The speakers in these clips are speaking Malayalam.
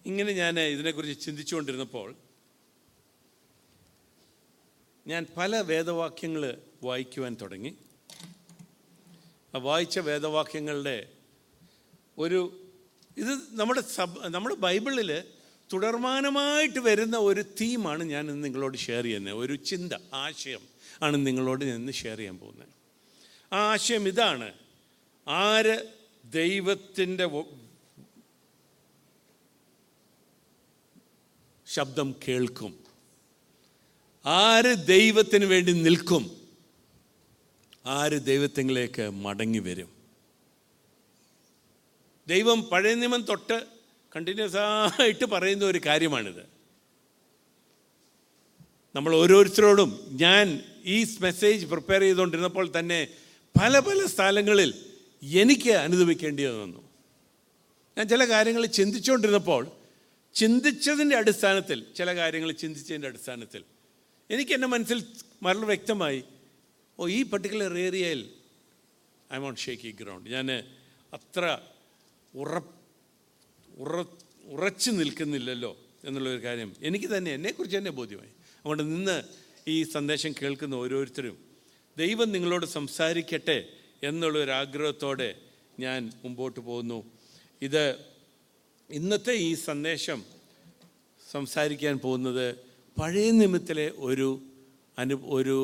ഇങ്ങനെ ഞാൻ ഇതിനെക്കുറിച്ച് ചിന്തിച്ചുകൊണ്ടിരുന്നപ്പോൾ ഞാൻ പല വേദവാക്യങ്ങൾ വായിക്കുവാൻ തുടങ്ങി ആ വായിച്ച വേദവാക്യങ്ങളുടെ ഒരു ഇത് നമ്മുടെ സബ് നമ്മുടെ ബൈബിളിൽ തുടർമാനമായിട്ട് വരുന്ന ഒരു തീമാണ് ഞാൻ ഇന്ന് നിങ്ങളോട് ഷെയർ ചെയ്യുന്നത് ഒരു ചിന്ത ആശയം ആണ് നിങ്ങളോട് ഞാൻ ഇന്ന് ഷെയർ ചെയ്യാൻ പോകുന്നത് ആ ആശയം ഇതാണ് ആര് ദൈവത്തിൻ്റെ വ- ശബ്ദം കേൾക്കും ആര് ദൈവത്തിന് വേണ്ടി നിൽക്കും ആര് ദൈവത്തിലേക്ക് മടങ്ങി വരും ദൈവം പഴയ നിയമം തൊട്ട് കണ്ടിന്യൂസ് ആയിട്ട് പറയുന്ന ഒരു കാര്യമാണിത് നമ്മൾ ഓരോരുത്തരോടും ഞാൻ ഈ മെസ്സേജ് പ്രിപ്പയർ ചെയ്തുകൊണ്ടിരുന്നപ്പോൾ തന്നെ പല പല സ്ഥലങ്ങളിൽ എനിക്ക് അനുഭവിക്കേണ്ടി വന്നു ഞാൻ ചില കാര്യങ്ങൾ ചിന്തിച്ചുകൊണ്ടിരുന്നപ്പോൾ ചിന്തിച്ചതിൻ്റെ അടിസ്ഥാനത്തിൽ ചില കാര്യങ്ങൾ ചിന്തിച്ചതിൻ്റെ അടിസ്ഥാനത്തിൽ എനിക്ക് എൻ്റെ മനസ്സിൽ വളരെ വ്യക്തമായി ഓ ഈ പർട്ടിക്കുലർ ഏരിയയിൽ ഐ ഓൺ ഷേക്കി ഗ്രൗണ്ട് ഞാൻ അത്ര ഉറ ഉറ ഉറച്ചു നിൽക്കുന്നില്ലല്ലോ എന്നുള്ളൊരു കാര്യം എനിക്ക് തന്നെ എന്നെക്കുറിച്ച് തന്നെ ബോധ്യമായി അതുകൊണ്ട് നിന്ന് ഈ സന്ദേശം കേൾക്കുന്ന ഓരോരുത്തരും ദൈവം നിങ്ങളോട് സംസാരിക്കട്ടെ എന്നുള്ളൊരു ആഗ്രഹത്തോടെ ഞാൻ മുമ്പോട്ട് പോകുന്നു ഇത് ഇന്നത്തെ ഈ സന്ദേശം സംസാരിക്കാൻ പോകുന്നത് പഴയ നിയമത്തിലെ ഒരു അനു ഒരു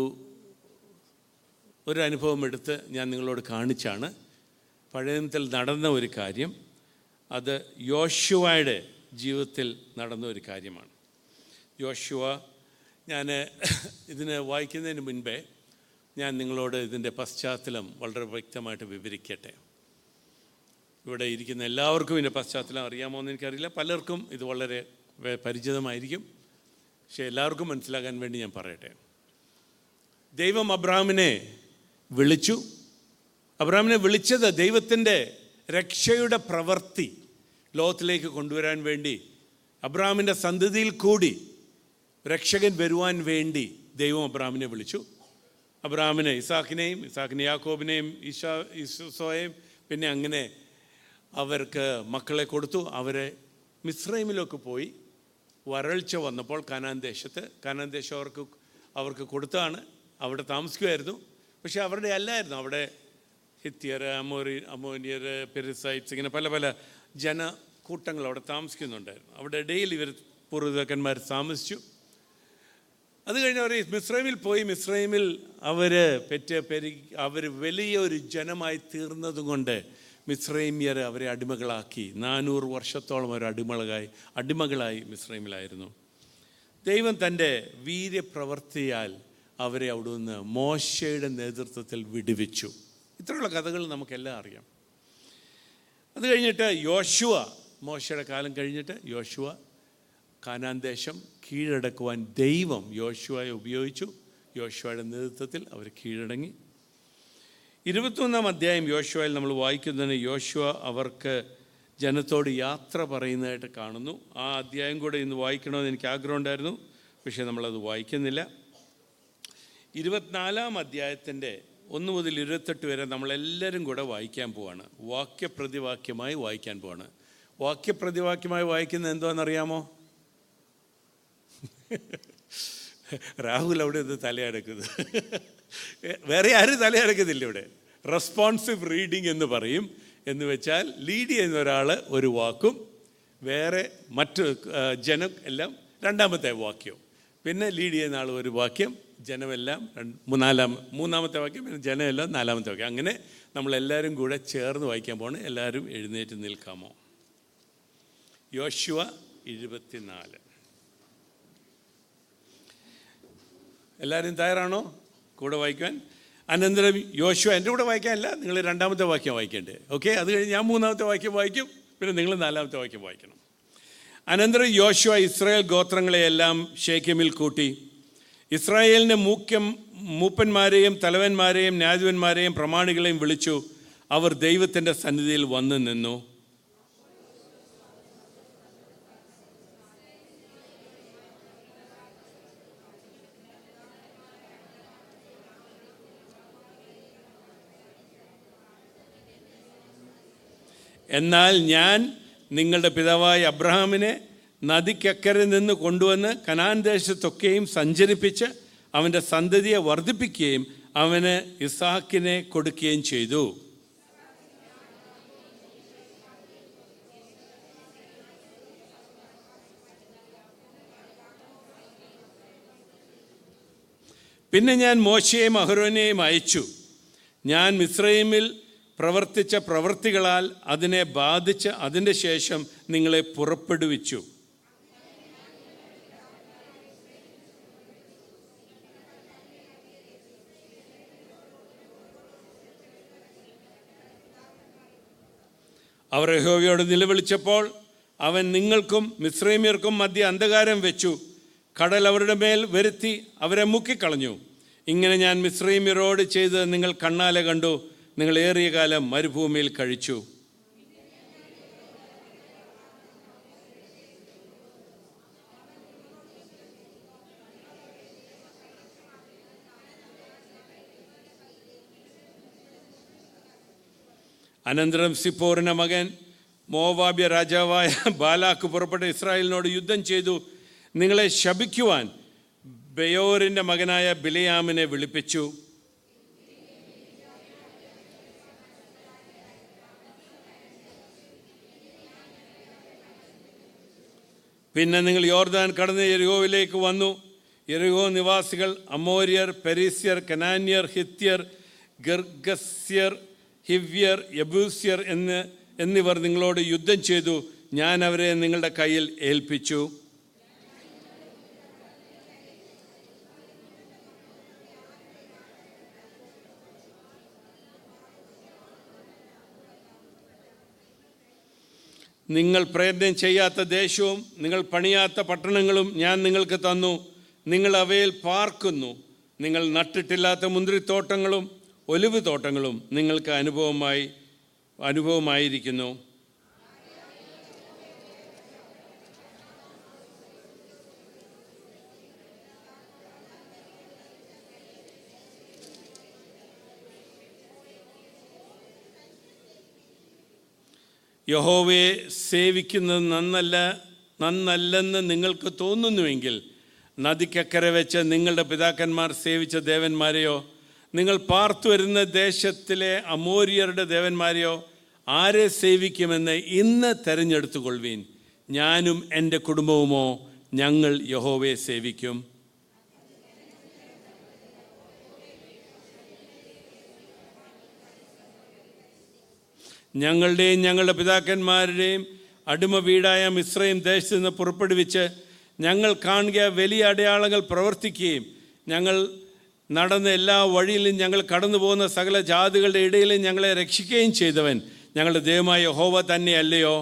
ഒരു അനുഭവം എടുത്ത് ഞാൻ നിങ്ങളോട് കാണിച്ചാണ് പഴയ നിയമത്തിൽ നടന്ന ഒരു കാര്യം അത് യോശുവയുടെ ജീവിതത്തിൽ നടന്ന ഒരു കാര്യമാണ് യോശുവ ഞാൻ ഇതിന് വായിക്കുന്നതിന് മുൻപേ ഞാൻ നിങ്ങളോട് ഇതിൻ്റെ പശ്ചാത്തലം വളരെ വ്യക്തമായിട്ട് വിവരിക്കട്ടെ ഇവിടെ ഇരിക്കുന്ന എല്ലാവർക്കും ഇതിൻ്റെ പശ്ചാത്തലം അറിയാമോ എന്ന് എനിക്കറിയില്ല പലർക്കും ഇത് വളരെ വേ- പരിചിതമായിരിക്കും പക്ഷേ എല്ലാവർക്കും മനസ്സിലാകാൻ വേണ്ടി ഞാൻ പറയട്ടെ ദൈവം അബ്രാമിനെ വിളിച്ചു അബ്രാമിനെ വിളിച്ചത് ദൈവത്തിൻ്റെ രക്ഷയുടെ പ്രവൃത്തി ലോകത്തിലേക്ക് കൊണ്ടുവരാൻ വേണ്ടി അബ്രാമിൻ്റെ സന്തതിയിൽ കൂടി രക്ഷകൻ വരുവാൻ വേണ്ടി ദൈവം അബ്രാമിനെ വിളിച്ചു അബ്രാമിനെ ഇസാഖിനെയും ഇസാഖിനെ യാക്കോബിനെയും ഈശാ ഈശോയെയും പിന്നെ അങ്ങനെ അവർക്ക് മക്കളെ കൊടുത്തു അവരെ മിസ്രൈമിലൊക്കെ പോയി വരൾച്ച വന്നപ്പോൾ കനാൻ ദേശത്ത് കനാൻ ദേശം അവർക്ക് അവർക്ക് കൊടുത്താണ് അവിടെ താമസിക്കുമായിരുന്നു പക്ഷെ അവരുടെ അല്ലായിരുന്നു അവിടെ ഹിത്യർ അമോറി അമോനിയർ പെരിസൈറ്റ്സ് ഇങ്ങനെ പല പല ജനക്കൂട്ടങ്ങൾ അവിടെ താമസിക്കുന്നുണ്ടായിരുന്നു അവിടെ ഇടയിൽ ഇവർ പൂർവ്വതക്കന്മാർ താമസിച്ചു അത് കഴിഞ്ഞ് അവർ മിസ്രൈമിൽ പോയി മിസ്രൈമിൽ അവർ പെറ്റ് പെരുകി അവർ വലിയൊരു ജനമായി തീർന്നതും കൊണ്ട് മിസ്രൈമ്യർ അവരെ അടിമകളാക്കി നാനൂറ് വർഷത്തോളം അവർ അടിമകളായി അടിമകളായി മിസ്രൈമിലായിരുന്നു ദൈവം തൻ്റെ വീര്യപ്രവർത്തിയാൽ അവരെ അവിടുന്ന് മോശയുടെ നേതൃത്വത്തിൽ വിടുവിച്ചു ഇത്രയുള്ള കഥകൾ നമുക്കെല്ലാം അറിയാം അത് കഴിഞ്ഞിട്ട് യോശുവ മോശയുടെ കാലം കഴിഞ്ഞിട്ട് യോശുവ കാനാൻ ദേശം കീഴടക്കുവാൻ ദൈവം യോശുവയെ ഉപയോഗിച്ചു യോശുവയുടെ നേതൃത്വത്തിൽ അവർ കീഴടങ്ങി ഇരുപത്തൊന്നാം അധ്യായം യോശുവയിൽ നമ്മൾ വായിക്കുന്നതിന് യോശുവ അവർക്ക് ജനത്തോട് യാത്ര പറയുന്നതായിട്ട് കാണുന്നു ആ അധ്യായം കൂടെ ഇന്ന് വായിക്കണമെന്ന് എനിക്ക് ആഗ്രഹമുണ്ടായിരുന്നു പക്ഷേ നമ്മളത് വായിക്കുന്നില്ല ഇരുപത്തിനാലാം അധ്യായത്തിൻ്റെ ഒന്ന് മുതൽ ഇരുപത്തെട്ട് വരെ നമ്മളെല്ലാവരും കൂടെ വായിക്കാൻ പോവാണ് വാക്യപ്രതിവാക്യമായി വായിക്കാൻ പോവാണ് വാക്യപ്രതിവാക്യമായി വായിക്കുന്നത് എന്താണെന്നറിയാമോ രാഹുൽ അവിടെ ഇത് തലയടക്കുന്നത് വേറെ ആരും തലയടക്കുന്നില്ല ഇവിടെ റെസ്പോൺസീവ് റീഡിംഗ് എന്ന് പറയും എന്ന് വെച്ചാൽ ലീഡ് ചെയ്യുന്ന ഒരാൾ ഒരു വാക്കും വേറെ മറ്റ് ആ, ജനം എല്ലാം രണ്ടാമത്തെ വാക്യവും പിന്നെ ലീഡ് ചെയ്യുന്ന ആൾ ഒരു വാക്യം ജനമെല്ലാം രണ്ട് മൂന്നാലാം മൂന്നാമത്തെ വാക്യം പിന്നെ ജനമെല്ലാം നാലാമത്തെ വാക്യം അങ്ങനെ നമ്മളെല്ലാവരും കൂടെ ചേർന്ന് വായിക്കാൻ പോണ് എല്ലാവരും എഴുന്നേറ്റ് നിൽക്കാമോ യോശുവ എഴുപത്തിനാല് എല്ലാവരും തയ്യാറാണോ കൂടെ വായിക്കാൻ അനന്തരം യോശുവ എൻ്റെ കൂടെ വായിക്കാനല്ല നിങ്ങൾ രണ്ടാമത്തെ വാക്യം വായിക്കേണ്ടത് ഓക്കെ അത് കഴിഞ്ഞ് ഞാൻ മൂന്നാമത്തെ വാക്യം വായിക്കും പിന്നെ നിങ്ങൾ നാലാമത്തെ വാക്യം വായിക്കണം അനന്തരം യോശുവ ഇസ്രായേൽ ഗോത്രങ്ങളെയെല്ലാം ഷേക്കമിൽ കൂട്ടി ഇസ്രായേലിൻ്റെ മൂക്യം മൂപ്പന്മാരെയും തലവന്മാരെയും ന്യായാധിപന്മാരെയും പ്രമാണികളെയും വിളിച്ചു അവർ ദൈവത്തിൻ്റെ സന്നിധിയിൽ വന്നു നിന്നു എന്നാൽ ഞാൻ നിങ്ങളുടെ പിതാവായ അബ്രഹാമിനെ നദിക്കക്കരെ നിന്ന് കൊണ്ടുവന്ന് കനാൻ ദേശത്തൊക്കെയും സഞ്ചരിപ്പിച്ച് അവൻ്റെ സന്തതിയെ വർദ്ധിപ്പിക്കുകയും അവന് ഇസാക്കിനെ കൊടുക്കുകയും ചെയ്തു പിന്നെ ഞാൻ മോശയെയും അഹ്റോനെയും അയച്ചു ഞാൻ മിസ്രൈമിൽ പ്രവർത്തിച്ച പ്രവൃത്തികളാൽ അതിനെ ബാധിച്ച് അതിൻ്റെ ശേഷം നിങ്ങളെ പുറപ്പെടുവിച്ചു അവർ യഹോവയോട് നിലവിളിച്ചപ്പോൾ അവൻ നിങ്ങൾക്കും മിശ്രൈമ്യർക്കും മധ്യ അന്ധകാരം വെച്ചു കടൽ അവരുടെ മേൽ വരുത്തി അവരെ മുക്കിക്കളഞ്ഞു ഇങ്ങനെ ഞാൻ മിശ്രൈമ്യരോട് ചെയ്ത് നിങ്ങൾ കണ്ണാലെ കണ്ടു നിങ്ങൾ ഏറിയ കാലം മരുഭൂമിയിൽ കഴിച്ചു അനന്തരം സിപ്പോറിൻ്റെ മകൻ മോവാബ്യ രാജാവായ ബാലാക്ക് പുറപ്പെട്ട ഇസ്രായേലിനോട് യുദ്ധം ചെയ്തു നിങ്ങളെ ശപിക്കുവാൻ ബയോറിൻ്റെ മകനായ ബിലയാമിനെ വിളിപ്പിച്ചു പിന്നെ നിങ്ങൾ യോർദാൻ കടന്ന് യെരിഹോവിലേക്ക് വന്നു യെരിഹോ നിവാസികൾ അമോര്യർ പെരീസ്യർ കനാന്യർ ഹിത്യർ ഗർഗസ്യർ ഹിവ്യർ യബൂസ്യർ എന്ന് എന്നിവർ നിങ്ങളോട് യുദ്ധം ചെയ്തു ഞാൻ അവരെ നിങ്ങളുടെ കയ്യിൽ ഏൽപ്പിച്ചു നിങ്ങൾ പ്രയത്നം ചെയ്യാത്ത ദേശവും നിങ്ങൾ പണിയാത്ത പട്ടണങ്ങളും ഞാൻ നിങ്ങൾക്ക് തന്നു നിങ്ങൾ അവയിൽ പാർക്കുന്നു നിങ്ങൾ നട്ടിട്ടില്ലാത്ത മുന്തിരിത്തോട്ടങ്ങളും ഒലിവ് തോട്ടങ്ങളും നിങ്ങൾക്ക് അനുഭവമായി അനുഭവമായിരിക്കുന്നു യഹോവയെ സേവിക്കുന്നത് നന്നല്ല നന്നല്ലെന്ന് നിങ്ങൾക്ക് തോന്നുന്നുവെങ്കിൽ നദിക്കക്കരെ വെച്ച് നിങ്ങളുടെ പിതാക്കന്മാർ സേവിച്ച ദേവന്മാരെയോ നിങ്ങൾ പാർത്തു വരുന്ന ദേശത്തിലെ അമോര്യരുടെ ദേവന്മാരെയോ ആരെ സേവിക്കുമെന്ന് ഇന്ന് തെരഞ്ഞെടുത്തുകൊള്ളുവീൻ ഞാനും എൻ്റെ കുടുംബവുമോ ഞങ്ങൾ യഹോവയെ സേവിക്കും ഞങ്ങളുടെയും ഞങ്ങളുടെ പിതാക്കന്മാരുടെയും അടിമ വീടായ മിശ്രയും ദേശത്ത് നിന്ന് പുറപ്പെടുവിച്ച് ഞങ്ങൾ കാണുക വലിയ അടയാളങ്ങൾ പ്രവർത്തിക്കുകയും ഞങ്ങൾ നടന്ന എല്ലാ വഴിയിലും ഞങ്ങൾ കടന്നു പോകുന്ന സകല ജാതികളുടെ ഇടയിലും ഞങ്ങളെ രക്ഷിക്കുകയും ചെയ്തവൻ ഞങ്ങളുടെ ദൈവമായ ഹോവ തന്നെയല്ലയോ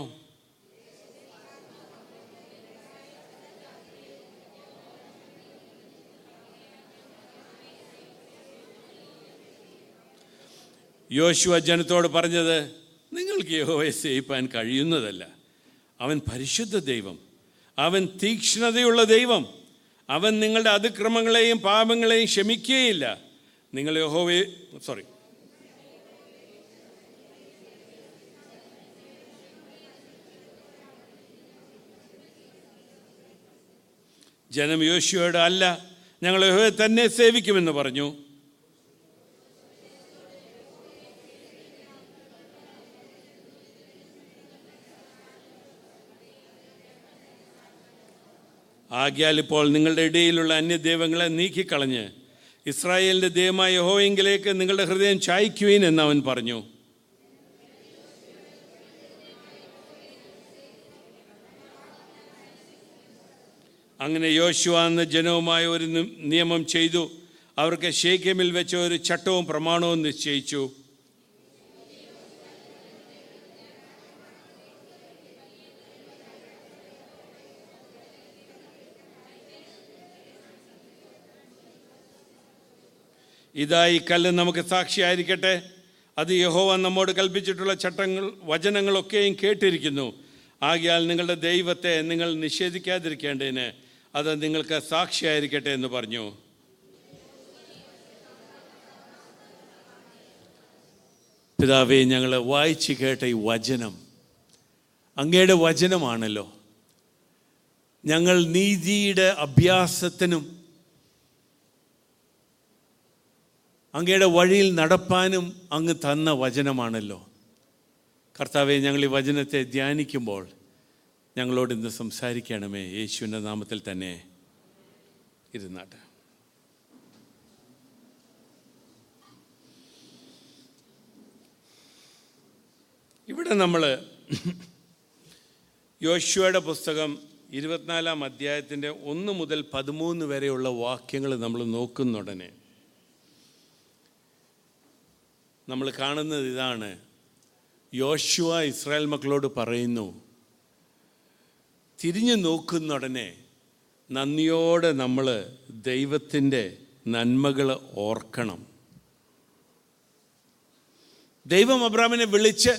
യോശുവ ജനത്തോട് പറഞ്ഞത് നിങ്ങൾക്ക് യഹോവയെ സേവിപ്പാൻ കഴിയുന്നതല്ല അവൻ പരിശുദ്ധ ദൈവം അവൻ തീക്ഷ്ണതയുള്ള ദൈവം അവൻ നിങ്ങളുടെ അതിക്രമങ്ങളെയും പാപങ്ങളെയും ക്ഷമിക്കുകയില്ല നിങ്ങൾ യഹോവയെ സോറി ജനം യോശുവയോട് അല്ല ഞങ്ങൾ യഹോവയെ തന്നെ സേവിക്കുമെന്ന് പറഞ്ഞു ആകിയാൽ ഇപ്പോൾ നിങ്ങളുടെ ഇടയിലുള്ള അന്യദൈവങ്ങളെ നീക്കിക്കളഞ്ഞ് ഇസ്രായേലിൻ്റെ ദൈവമായ യഹോവെങ്കിലേക്ക് നിങ്ങളുടെ ഹൃദയം ചായ്ക്കുവീൻ എന്ന് അവൻ പറഞ്ഞു അങ്ങനെ യോശുവ എന്ന ജനവുമായ ഒരു നി- നിയമം ചെയ്തു അവർക്ക് ഷേഖ്യമിൽ വെച്ച ഒരു ചട്ടവും പ്രമാണവും നിശ്ചയിച്ചു ഇതാ ഈ കല്ല് നമുക്ക് സാക്ഷിയായിരിക്കട്ടെ അത് യഹോവ നമ്മോട് കൽപ്പിച്ചിട്ടുള്ള ചട്ടങ്ങൾ വചനങ്ങളൊക്കെയും കേട്ടിരിക്കുന്നു ആകിയാൽ നിങ്ങളുടെ ദൈവത്തെ നിങ്ങൾ നിഷേധിക്കാതിരിക്കേണ്ടതിന് അത് നിങ്ങൾക്ക് സാക്ഷിയായിരിക്കട്ടെ എന്ന് പറഞ്ഞു പിതാവേ ഞങ്ങൾ വായിച്ച് കേട്ട ഈ വചനം അങ്ങയുടെ വചനമാണല്ലോ ഞങ്ങൾ നീതിയുടെ അഭ്യാസത്തിനും അങ്ങയുടെ വഴിയിൽ നടപ്പാനും അങ്ങ് തന്ന വചനമാണല്ലോ കർത്താവെ ഞങ്ങൾ ഈ വചനത്തെ ധ്യാനിക്കുമ്പോൾ ഞങ്ങളോട് ഇന്ന് സംസാരിക്കണമേ യേശുവിൻ്റെ നാമത്തിൽ തന്നെ ഇരുന്നാട്ടെ ഇവിടെ നമ്മൾ യോശുവയുടെ പുസ്തകം ഇരുപത്തിനാലാം അധ്യായത്തിൻ്റെ ഒന്ന് മുതൽ പതിമൂന്ന് വരെയുള്ള വാക്യങ്ങൾ നമ്മൾ നോക്കുന്നുടനെ നമ്മൾ കാണുന്നത് ഇതാണ് യോശുവ ഇസ്രായേൽ മക്കളോട് പറയുന്നു തിരിഞ്ഞു നോക്കുന്നുടനെ നന്ദിയോടെ നമ്മൾ ദൈവത്തിൻ്റെ നന്മകൾ ഓർക്കണം ദൈവം അബ്രാമിനെ വിളിച്ച്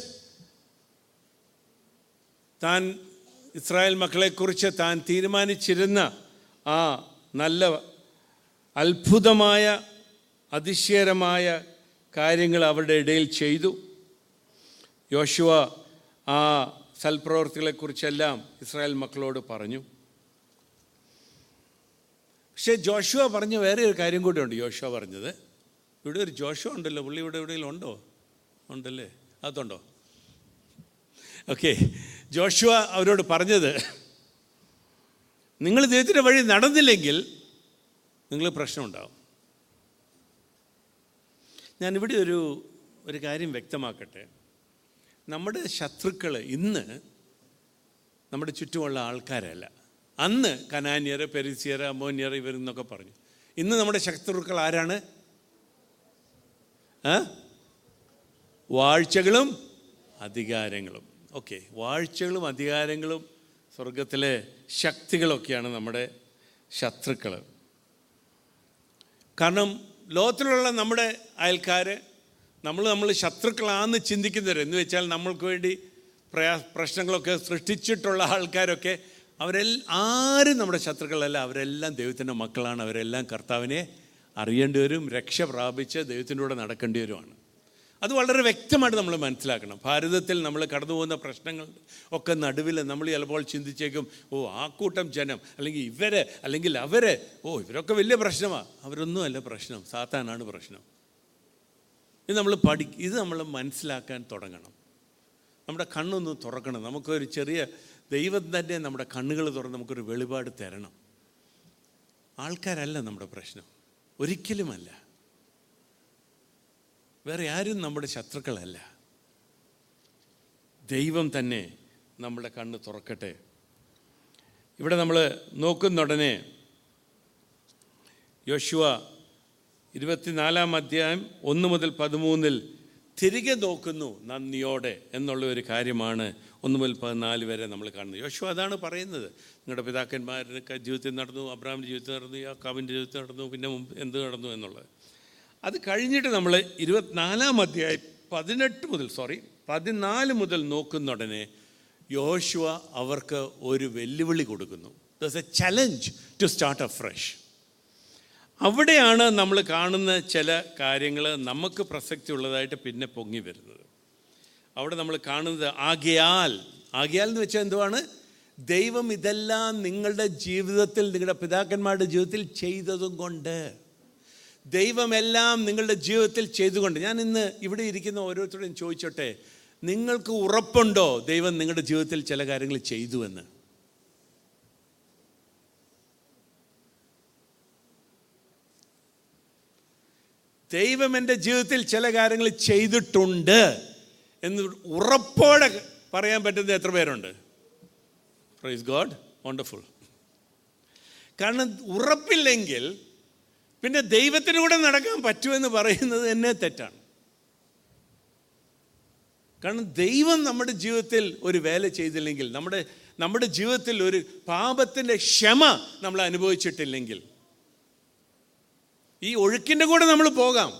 താൻ ഇസ്രായേൽ മക്കളെക്കുറിച്ച് താൻ തീരുമാനിച്ചിരുന്ന ആ നല്ല അത്ഭുതമായ അതിശയകരമായ കാര്യങ്ങൾ അവരുടെ ഇടയിൽ ചെയ്തു യോശുവ ആ സൽപ്രവർത്തികളെക്കുറിച്ചെല്ലാം ഇസ്രായേൽ മക്കളോട് പറഞ്ഞു പക്ഷേ ജോഷുവ പറഞ്ഞ വേറെ ഒരു കാര്യം കൂടി ഉണ്ട് യോശുവ പറഞ്ഞത് ഇവിടെ ഒരു ജോഷുവ ഉണ്ടല്ലോ പുള്ളി ഇവിടെ എവിടെയെങ്കിലും ഉണ്ടോ ഉണ്ടല്ലേ അതുണ്ടോ ഓക്കെ ജോഷുവ അവരോട് പറഞ്ഞത് നിങ്ങൾ ദൈവത്തിൻ്റെ വഴി നടന്നില്ലെങ്കിൽ നിങ്ങൾ പ്രശ്നമുണ്ടാവും ഞാനിവിടെ ഒരു ഒരു കാര്യം വ്യക്തമാക്കട്ടെ നമ്മുടെ ശത്രുക്കൾ ഇന്ന് നമ്മുടെ ചുറ്റുമുള്ള ആൾക്കാരല്ല അന്ന് കനാന്യർ പെരിസിയർ അമോന്യർ ഇവരെന്നൊക്കെ പറഞ്ഞു ഇന്ന് നമ്മുടെ ശത്രുക്കൾ ആരാണ് ആ വാഴ്ചകളും അധികാരങ്ങളും ഓക്കെ വാഴ്ചകളും അധികാരങ്ങളും സ്വർഗത്തിലെ ശക്തികളൊക്കെയാണ് നമ്മുടെ ശത്രുക്കൾ കാരണം ലോകത്തിലുള്ള നമ്മുടെ അയൽക്കാർ നമ്മൾ നമ്മൾ ശത്രുക്കളാണെന്ന് ചിന്തിക്കുന്നവർ എന്ന് വെച്ചാൽ നമ്മൾക്ക് വേണ്ടി പ്രയാ പ്രശ്നങ്ങളൊക്കെ സൃഷ്ടിച്ചിട്ടുള്ള ആൾക്കാരൊക്കെ അവരെല്ലാം ആരും നമ്മുടെ ശത്രുക്കളല്ല അവരെല്ലാം ദൈവത്തിൻ്റെ മക്കളാണ് അവരെല്ലാം കർത്താവിനെ അറിയേണ്ടി വരും രക്ഷ പ്രാപിച്ച് ദൈവത്തിൻ്റെ കൂടെ നടക്കേണ്ടി വരുമാണ് അത് വളരെ വ്യക്തമായിട്ട് നമ്മൾ മനസ്സിലാക്കണം ഭാരതത്തിൽ നമ്മൾ കടന്നു പോകുന്ന പ്രശ്നങ്ങൾ ഒക്കെ നടുവിൽ നമ്മൾ ചിലപ്പോൾ ചിന്തിച്ചേക്കും ഓ ആ കൂട്ടം ജനം അല്ലെങ്കിൽ ഇവര് അല്ലെങ്കിൽ അവര് ഓ ഇവരൊക്കെ വലിയ പ്രശ്നമാണ് അവരൊന്നും അല്ല പ്രശ്നം സാത്താനാണ് പ്രശ്നം ഇത് നമ്മൾ പഠി ഇത് നമ്മൾ മനസ്സിലാക്കാൻ തുടങ്ങണം നമ്മുടെ കണ്ണൊന്ന് തുറക്കണം നമുക്കൊരു ചെറിയ ദൈവം തന്നെ നമ്മുടെ കണ്ണുകൾ തുറന്ന് നമുക്കൊരു വെളിപാട് തരണം ആൾക്കാരല്ല നമ്മുടെ പ്രശ്നം ഒരിക്കലുമല്ല വേറെ ആരും നമ്മുടെ ശത്രുക്കളല്ല ദൈവം തന്നെ നമ്മുടെ കണ്ണ് തുറക്കട്ടെ ഇവിടെ നമ്മൾ നോക്കുന്നുടനെ യോശുവ ഇരുപത്തിനാലാം അധ്യായം ഒന്ന് മുതൽ പതിമൂന്നിൽ തിരികെ നോക്കുന്നു നന്ദിയോടെ എന്നുള്ള ഒരു കാര്യമാണ് ഒന്ന് മുതൽ പതിനാല് വരെ നമ്മൾ കാണുന്നത് യോശു അതാണ് പറയുന്നത് നിങ്ങളുടെ പിതാക്കന്മാരുടെ ജീവിതത്തിൽ നടന്നു അബ്രാമിൻ്റെ ജീവിതത്തിൽ നടന്നു യാക്കാവിൻ്റെ ജീവിതത്തിൽ നടന്നു പിന്നെ മുമ്പ് എന്ത് നടന്നു എന്നുള്ളത് അത് കഴിഞ്ഞിട്ട് നമ്മൾ ഇരുപത്തിനാലാം അധ്യായം പതിനെട്ട് മുതൽ സോറി പതിനാല് മുതൽ നോക്കുന്നുടനെ യോശുവ അവർക്ക് ഒരു വെല്ലുവിളി കൊടുക്കുന്നു thus a challenge to start a fresh അവിടെയാണ് നമ്മൾ കാണുന്ന ചില കാര്യങ്ങൾ നമുക്ക് പ്രസക്തി ഉള്ളതായിട്ട് പിന്നെ പൊങ്ങി വരുന്നത് അവിടെ നമ്മൾ കാണുന്നത് ആകയാൽ ആകയാൽ എന്ന് വെച്ചാൽ എന്തുവാണ് ദൈവം ഇതെല്ലാം നിങ്ങളുടെ ജീവിതത്തിൽ നിങ്ങളുടെ പിതാക്കന്മാരുടെ ജീവിതത്തിൽ ചെയ്തതും കൊണ്ട് ദൈവമെല്ലാം നിങ്ങളുടെ ജീവിതത്തിൽ ചെയ്തുകൊണ്ട് ഞാൻ ഇന്ന് ഇവിടെ ഇരിക്കുന്ന ഓരോരുത്തരോടും ചോദിച്ചോട്ടെ നിങ്ങൾക്ക് ഉറപ്പുണ്ടോ ദൈവം നിങ്ങളുടെ ജീവിതത്തിൽ ചില കാര്യങ്ങൾ ചെയ്തു എന്ന് ദൈവം എൻ്റെ ജീവിതത്തിൽ ചില കാര്യങ്ങൾ ചെയ്തിട്ടുണ്ട് എന്ന് ഉറപ്പോടെ പറയാൻ പറ്റുന്ന എത്ര പേരുണ്ട് പ്രൈസ് ഗോഡ് വണ്ടർഫുൾ കാരണം ഉറപ്പില്ലെങ്കിൽ പിന്നെ ദൈവത്തിന് കൂടെ നടക്കാൻ പറ്റുമെന്ന് പറയുന്നത് എന്നെ തെറ്റാണ് കാരണം ദൈവം നമ്മുടെ ജീവിതത്തിൽ ഒരു വേല ചെയ്തില്ലെങ്കിൽ നമ്മുടെ നമ്മുടെ ജീവിതത്തിൽ ഒരു പാപത്തിൻ്റെ ക്ഷമ നമ്മൾ അനുഭവിച്ചിട്ടില്ലെങ്കിൽ ഈ ഒഴുക്കിൻ്റെ കൂടെ നമ്മൾ പോകാം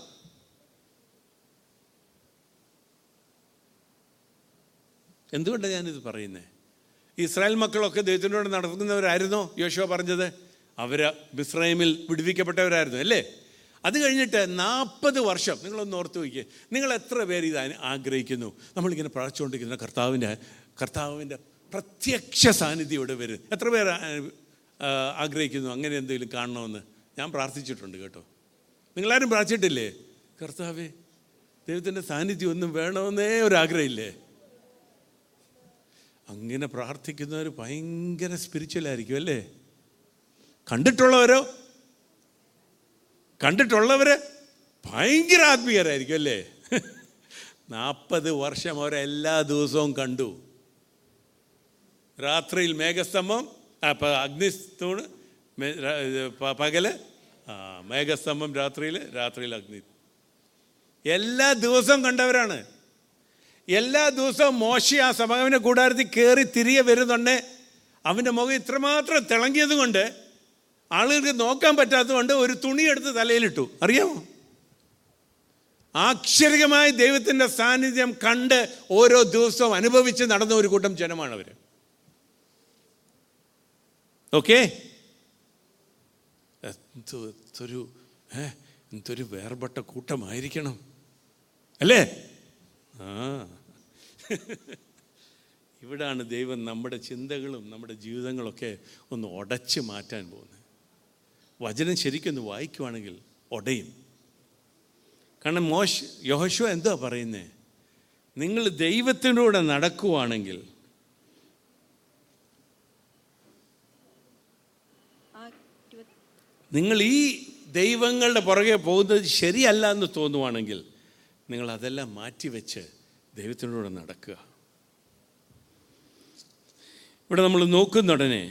എന്തുകൊണ്ടാണ് ഞാനിത് പറയുന്നത് ഇസ്രായേൽ മക്കളൊക്കെ ദൈവത്തിനോട് നടക്കുന്നവരായിരുന്നോ യോശുവ പറഞ്ഞത് അവർ മിസ്രൈമിൽ വിടുവിക്കപ്പെട്ടവരായിരുന്നു അല്ലേ അത് കഴിഞ്ഞിട്ട് നാൽപ്പത് വർഷം നിങ്ങളൊന്ന് ഓർത്ത് വയ്ക്കുക നിങ്ങൾ എത്ര പേര് ഇത് അനു- ആഗ്രഹിക്കുന്നു നമ്മളിങ്ങനെ പ്രാർത്ഥിച്ചുകൊണ്ടിരിക്കുന്ന കർത്താവിൻ്റെ കർത്താവിൻ്റെ പ്രത്യക്ഷ സാന്നിധ്യം ഇവിടെ വരും എത്ര പേർ ആ, ആ, ആഗ്രഹിക്കുന്നു അങ്ങനെ എന്തെങ്കിലും കാണണമെന്ന് ഞാൻ പ്രാർത്ഥിച്ചിട്ടുണ്ട് കേട്ടോ നിങ്ങളാരും പ്രാർത്ഥിച്ചിട്ടില്ലേ കർത്താവേ ദൈവത്തിൻ്റെ സാന്നിധ്യം ഒന്നും വേണമെന്നേ ഒരാഗ്രഹമില്ലേ അങ്ങനെ പ്രാർത്ഥിക്കുന്നവർ ഭയങ്കര സ്പിരിച്വലായിരിക്കും അല്ലേ കണ്ടിട്ടുള്ളവരോ കണ്ടിട്ടുള്ളവര് ഭയങ്കര ആത്മീയരായിരിക്കും അല്ലേ നാൽപ്പത് വർഷം അവരെല്ലാ ദിവസവും കണ്ടു രാത്രിയിൽ മേഘസ്തംഭം ആ, പ- അഗ്നിസ്തൂണ് മേ- ര- ഇത് പ- പകല് ആ മേഘസ്തംഭം രാത്രിയിൽ രാത്രിയിൽ അഗ്നി എല്ലാ ദിവസവും കണ്ടവരാണ് എല്ലാ ദിവസവും മോശി ആ സമാഗമന കൂടാരത്തിൽ കയറി തിരികെ വരുന്നുണ്ട് അവൻ്റെ മുഖം ഇത്രമാത്രം തിളങ്ങിയത് കൊണ്ട് ആളുകൾക്ക് നോക്കാൻ പറ്റാത്തതുകൊണ്ട് ഒരു തുണിയെടുത്ത് തലയിലിട്ടു അറിയാമോ ആക്ഷരികമായി ദൈവത്തിൻ്റെ സാന്നിധ്യം കണ്ട് ഓരോ ദിവസവും അനുഭവിച്ച് നടന്ന ഒരു കൂട്ടം ജനമാണ് അവർ ഓക്കെ എന്തൊരു ഏ എന്തൊരു വേർപെട്ട കൂട്ടമായിരിക്കണം അല്ലേ ആ ഇവിടാണ് ദൈവം നമ്മുടെ ചിന്തകളും നമ്മുടെ ജീവിതങ്ങളൊക്കെ ഒന്ന് ഉടച്ച് മാറ്റാൻ പോകുന്നത് വചനം ശരിക്കൊന്ന് വായിക്കുവാണെങ്കിൽ ഉടയും കാരണം മോശ യോഹശോ എന്താ പറയുന്നത് നിങ്ങൾ ദൈവത്തിലൂടെ നടക്കുവാണെങ്കിൽ ആ ഇരുപത് നിങ്ങൾ ഈ ദൈവങ്ങളുടെ പുറകെ പോകുന്നത് ശരിയല്ല എന്ന് തോന്നുവാണെങ്കിൽ നിങ്ങൾ അതെല്ലാം മാറ്റിവെച്ച് ദൈവത്തിനോട് നടക്കുക ഇവിടെ നമ്മൾ നോക്കുന്ന ഉടനെ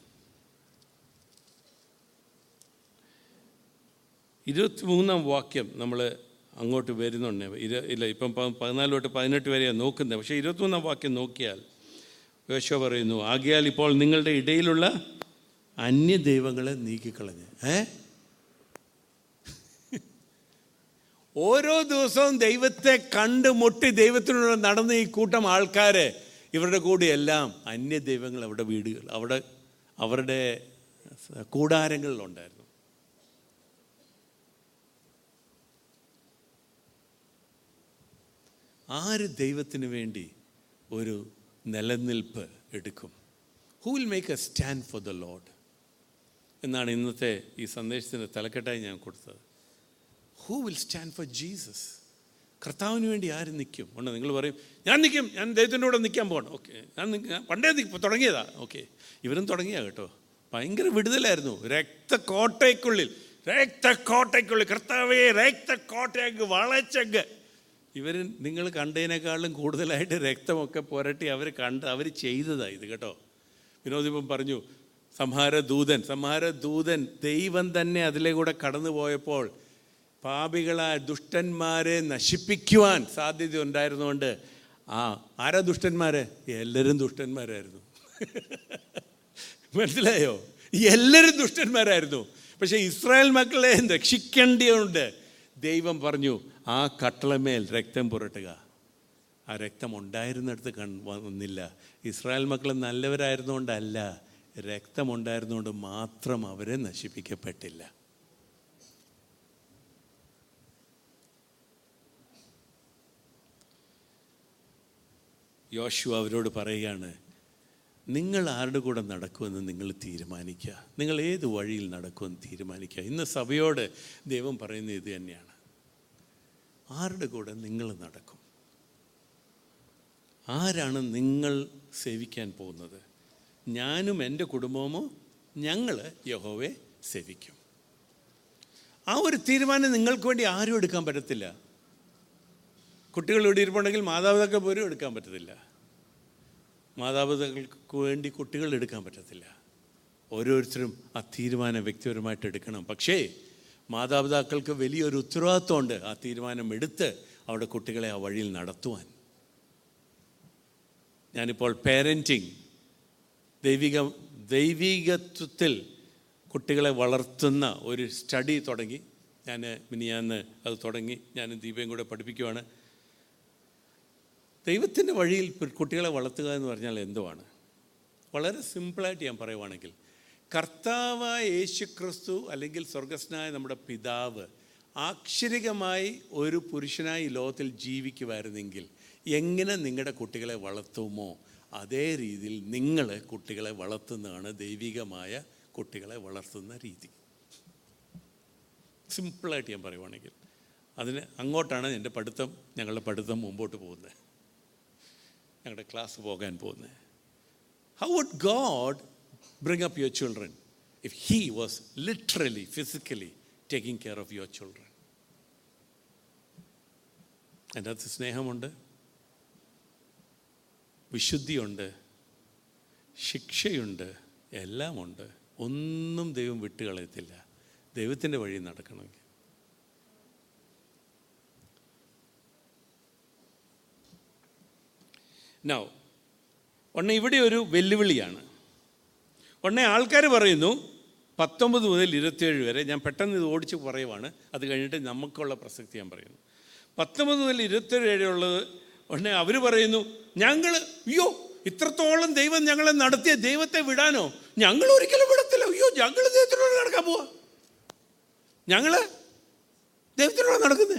ഇരുപത്തി മൂന്നാം വാക്യം നമ്മൾ അങ്ങോട്ട് വരുന്നുണ്ട് ഇര ഇല്ല ഇപ്പം പ- പതിനാല് തൊട്ട് പതിനെട്ട് വരെയാണ് നോക്കുന്നത് പക്ഷേ ഇരുപത്തിമൂന്നാം വാക്യം നോക്കിയാൽ യോശോ പറയുന്നു ആകിയാൽ ഇപ്പോൾ നിങ്ങളുടെ ഇടയിലുള്ള അന്യ ദൈവങ്ങളെ നീക്കിക്കളഞ്ഞ് ഏ ഓരോ ദിവസവും ദൈവത്തെ കണ്ടുമുട്ടി ദൈവത്തിനോട് നടന്ന ഈ കൂട്ടം ആൾക്കാർ ഇവരുടെ കൂടെ എല്ലാം അന്യ ദൈവങ്ങൾ അവിടെ വീടുകൾ അവിടെ അവരുടെ കൂടാരങ്ങളിലുണ്ടായിരുന്നു ആര് ദൈവത്തിന് വേണ്ടി ഒരു നിലനിൽപ്പ് എടുക്കും who will make a stand for the Lord എന്നാണ് ഇന്നത്തെ ഈ സന്ദേശത്തിൻ്റെ തലക്കെട്ടായി ഞാൻ കൊടുത്തത് who will stand for Jesus കർത്താവിന് വേണ്ടി ആര് നിൽക്കും ഉണ്ട് നിങ്ങൾ പറയും ഞാൻ നിൽക്കും ഞാൻ ദൈവത്തിൻ്റെ കൂടെ നിൽക്കാൻ പോകണം ഓക്കെ ഞാൻ നിക്ക- ഞാൻ പണ്ടേ നിൽക്കും തുടങ്ങിയതാ ഓക്കെ ഇവരും തുടങ്ങിയ കേട്ടോ ഭയങ്കര വിടുതലായിരുന്നു രക്തക്കോട്ടയ്ക്കുള്ളിൽ രക്തക്കോട്ടയ്ക്കുള്ളിൽ കർത്താവേ രക്തക്കോട്ടയങ്ങ് വളച്ചങ്ങ് ഇവർ നിങ്ങൾ കണ്ടതിനേക്കാളും കൂടുതലായിട്ട് രക്തമൊക്കെ പുരട്ടി അവർ കണ്ട് അവർ ചെയ്തതാ ഇത് കേട്ടോ വിനോദ് ഇപ്പം പറഞ്ഞു സംഹാര ദൂതൻ സംഹാര ദൂതൻ ദൈവം തന്നെ അതിലെ കൂടെ കടന്നു പോയപ്പോൾ പാപികളായ ദുഷ്ടന്മാരെ നശിപ്പിക്കുവാൻ സാധ്യത ഉണ്ടായിരുന്നുകൊണ്ട് ആ ആരാ ദുഷ്ടന്മാര് എല്ലാവരും ദുഷ്ടന്മാരായിരുന്നു മനസ്സിലായോ എല്ലാവരും ദുഷ്ടന്മാരായിരുന്നു പക്ഷെ ഇസ്രായേൽ മക്കളെ രക്ഷിക്കേണ്ടതുണ്ട് ദൈവം പറഞ്ഞു ആ കട്ടളമേൽ രക്തം പുരട്ടുക ആ രക്തം ഉണ്ടായിരുന്നിടത്ത് കൺ വന്നില്ല ഇസ്രായേൽ മക്കൾ നല്ലവരായിരുന്നുകൊണ്ടല്ല രക്തമുണ്ടായിരുന്നുകൊണ്ട് മാത്രം അവരെ നശിപ്പിക്കപ്പെട്ടില്ല യോശു അവരോട് പറയുകയാണ് നിങ്ങൾ ആരുടെ കൂടെ നടക്കുമെന്ന് നിങ്ങൾ തീരുമാനിക്കുക നിങ്ങൾ ഏത് വഴിയിൽ നടക്കുമെന്ന് തീരുമാനിക്കുക ഇന്ന് സഭയോട് ദൈവം പറയുന്നത് ഇത് തന്നെയാണ് ആരുടെ കൂടെ നിങ്ങൾ നടക്കും ആരാണ് നിങ്ങൾ സേവിക്കാൻ പോകുന്നത് ഞാനും എൻ്റെ കുടുംബമോ ഞങ്ങൾ യഹോവെ സേവിക്കും ആ ഒരു തീരുമാനം നിങ്ങൾക്ക് വേണ്ടി ആരും എടുക്കാൻ പറ്റത്തില്ല കുട്ടികൾ ഇവിടെ ഇരിപ്പുണ്ടെങ്കിൽ മാതാപിതാക്കൾ പോലും എടുക്കാൻ പറ്റത്തില്ല മാതാപിതാക്കൾക്ക് വേണ്ടി കുട്ടികൾ എടുക്കാൻ പറ്റത്തില്ല ഓരോരുത്തരും ആ തീരുമാനം വ്യക്തിപരമായിട്ട് എടുക്കണം പക്ഷേ മാതാപിതാക്കൾക്ക് വലിയൊരു ഉത്തരവാദിത്വമുണ്ട് ആ തീരുമാനം എടുത്ത് അവിടെ കുട്ടികളെ ആ വഴിയിൽ നടത്തുവാൻ ഞാനിപ്പോൾ പേരൻറ്റിങ് ദൈവിക ദൈവികത്വത്തിൽ കുട്ടികളെ വളർത്തുന്ന ഒരു സ്റ്റഡി തുടങ്ങി ഞാൻ മിനിയാന്ന് അത് തുടങ്ങി ഞാനും ദീപയും കൂടെ പഠിപ്പിക്കുവാണ് ദൈവത്തിൻ്റെ വഴിയിൽ കുട്ടികളെ വളർത്തുക എന്ന് പറഞ്ഞാൽ എന്തുവാണ് വളരെ സിമ്പിളായിട്ട് ഞാൻ പറയുവാണെങ്കിൽ കർത്താവായ യേശു ക്രിസ്തു അല്ലെങ്കിൽ സ്വർഗസ്നായ നമ്മുടെ പിതാവ് ആക്ഷരികമായി ഒരു പുരുഷനായി ഈ ലോകത്തിൽ ജീവിക്കുമായിരുന്നെങ്കിൽ എങ്ങനെ നിങ്ങളുടെ കുട്ടികളെ വളർത്തുമോ അതേ രീതിയിൽ നിങ്ങൾ കുട്ടികളെ വളർത്തുന്നതാണ് ദൈവികമായ കുട്ടികളെ വളർത്തുന്ന രീതി സിമ്പിളായിട്ട് ഞാൻ പറയുവാണെങ്കിൽ അതിന് അങ്ങോട്ടാണ് എൻ്റെ പഠിത്തം ഞങ്ങളുടെ പഠിത്തം മുമ്പോട്ട് പോകുന്നത് ഞങ്ങളുടെ ക്ലാസ് പോകാൻ പോകുന്നത് how would God bring up your children if he was literally physically taking care of your children എൻ്റെ അകത്ത് സ്നേഹമുണ്ട് വിശുദ്ധിയുണ്ട് ശിക്ഷയുണ്ട് എല്ലാമുണ്ട് ഒന്നും ദൈവം വിട്ടുകളയത്തില്ല ദൈവത്തിൻ്റെ വഴി നടക്കണമെങ്കിൽ നൗ ഒന്നെ ഇവിടെ ഒരു വെല്ലുവിളിയാണ് ഒന്നെ ആൾക്കാർ പറയുന്നു പത്തൊമ്പത് മുതൽ ഇരുപത്തിയേഴ് വരെ ഞാൻ പെട്ടെന്ന് ഇത് ഓടിച്ച് പറയുവാണ് അത് കഴിഞ്ഞിട്ട് നമുക്കുള്ള പ്രസക്തി ഞാൻ പറയുന്നു പത്തൊമ്പത് മുതൽ ഇരുപത്തേഴ് വരെയുള്ളത് ഉടനെ അവർ പറയുന്നു ഞങ്ങൾ അയ്യോ ഇത്രത്തോളം ദൈവം ഞങ്ങളെ നടത്തിയ ദൈവത്തെ വിടാനോ ഞങ്ങൾ ഒരിക്കലും വിടത്തില്ല അയ്യോ ഞങ്ങൾ ദൈവത്തിനോട് നടക്കാൻ പോവാ ഞങ്ങൾ ദൈവത്തിനോട് നടക്കുന്നത്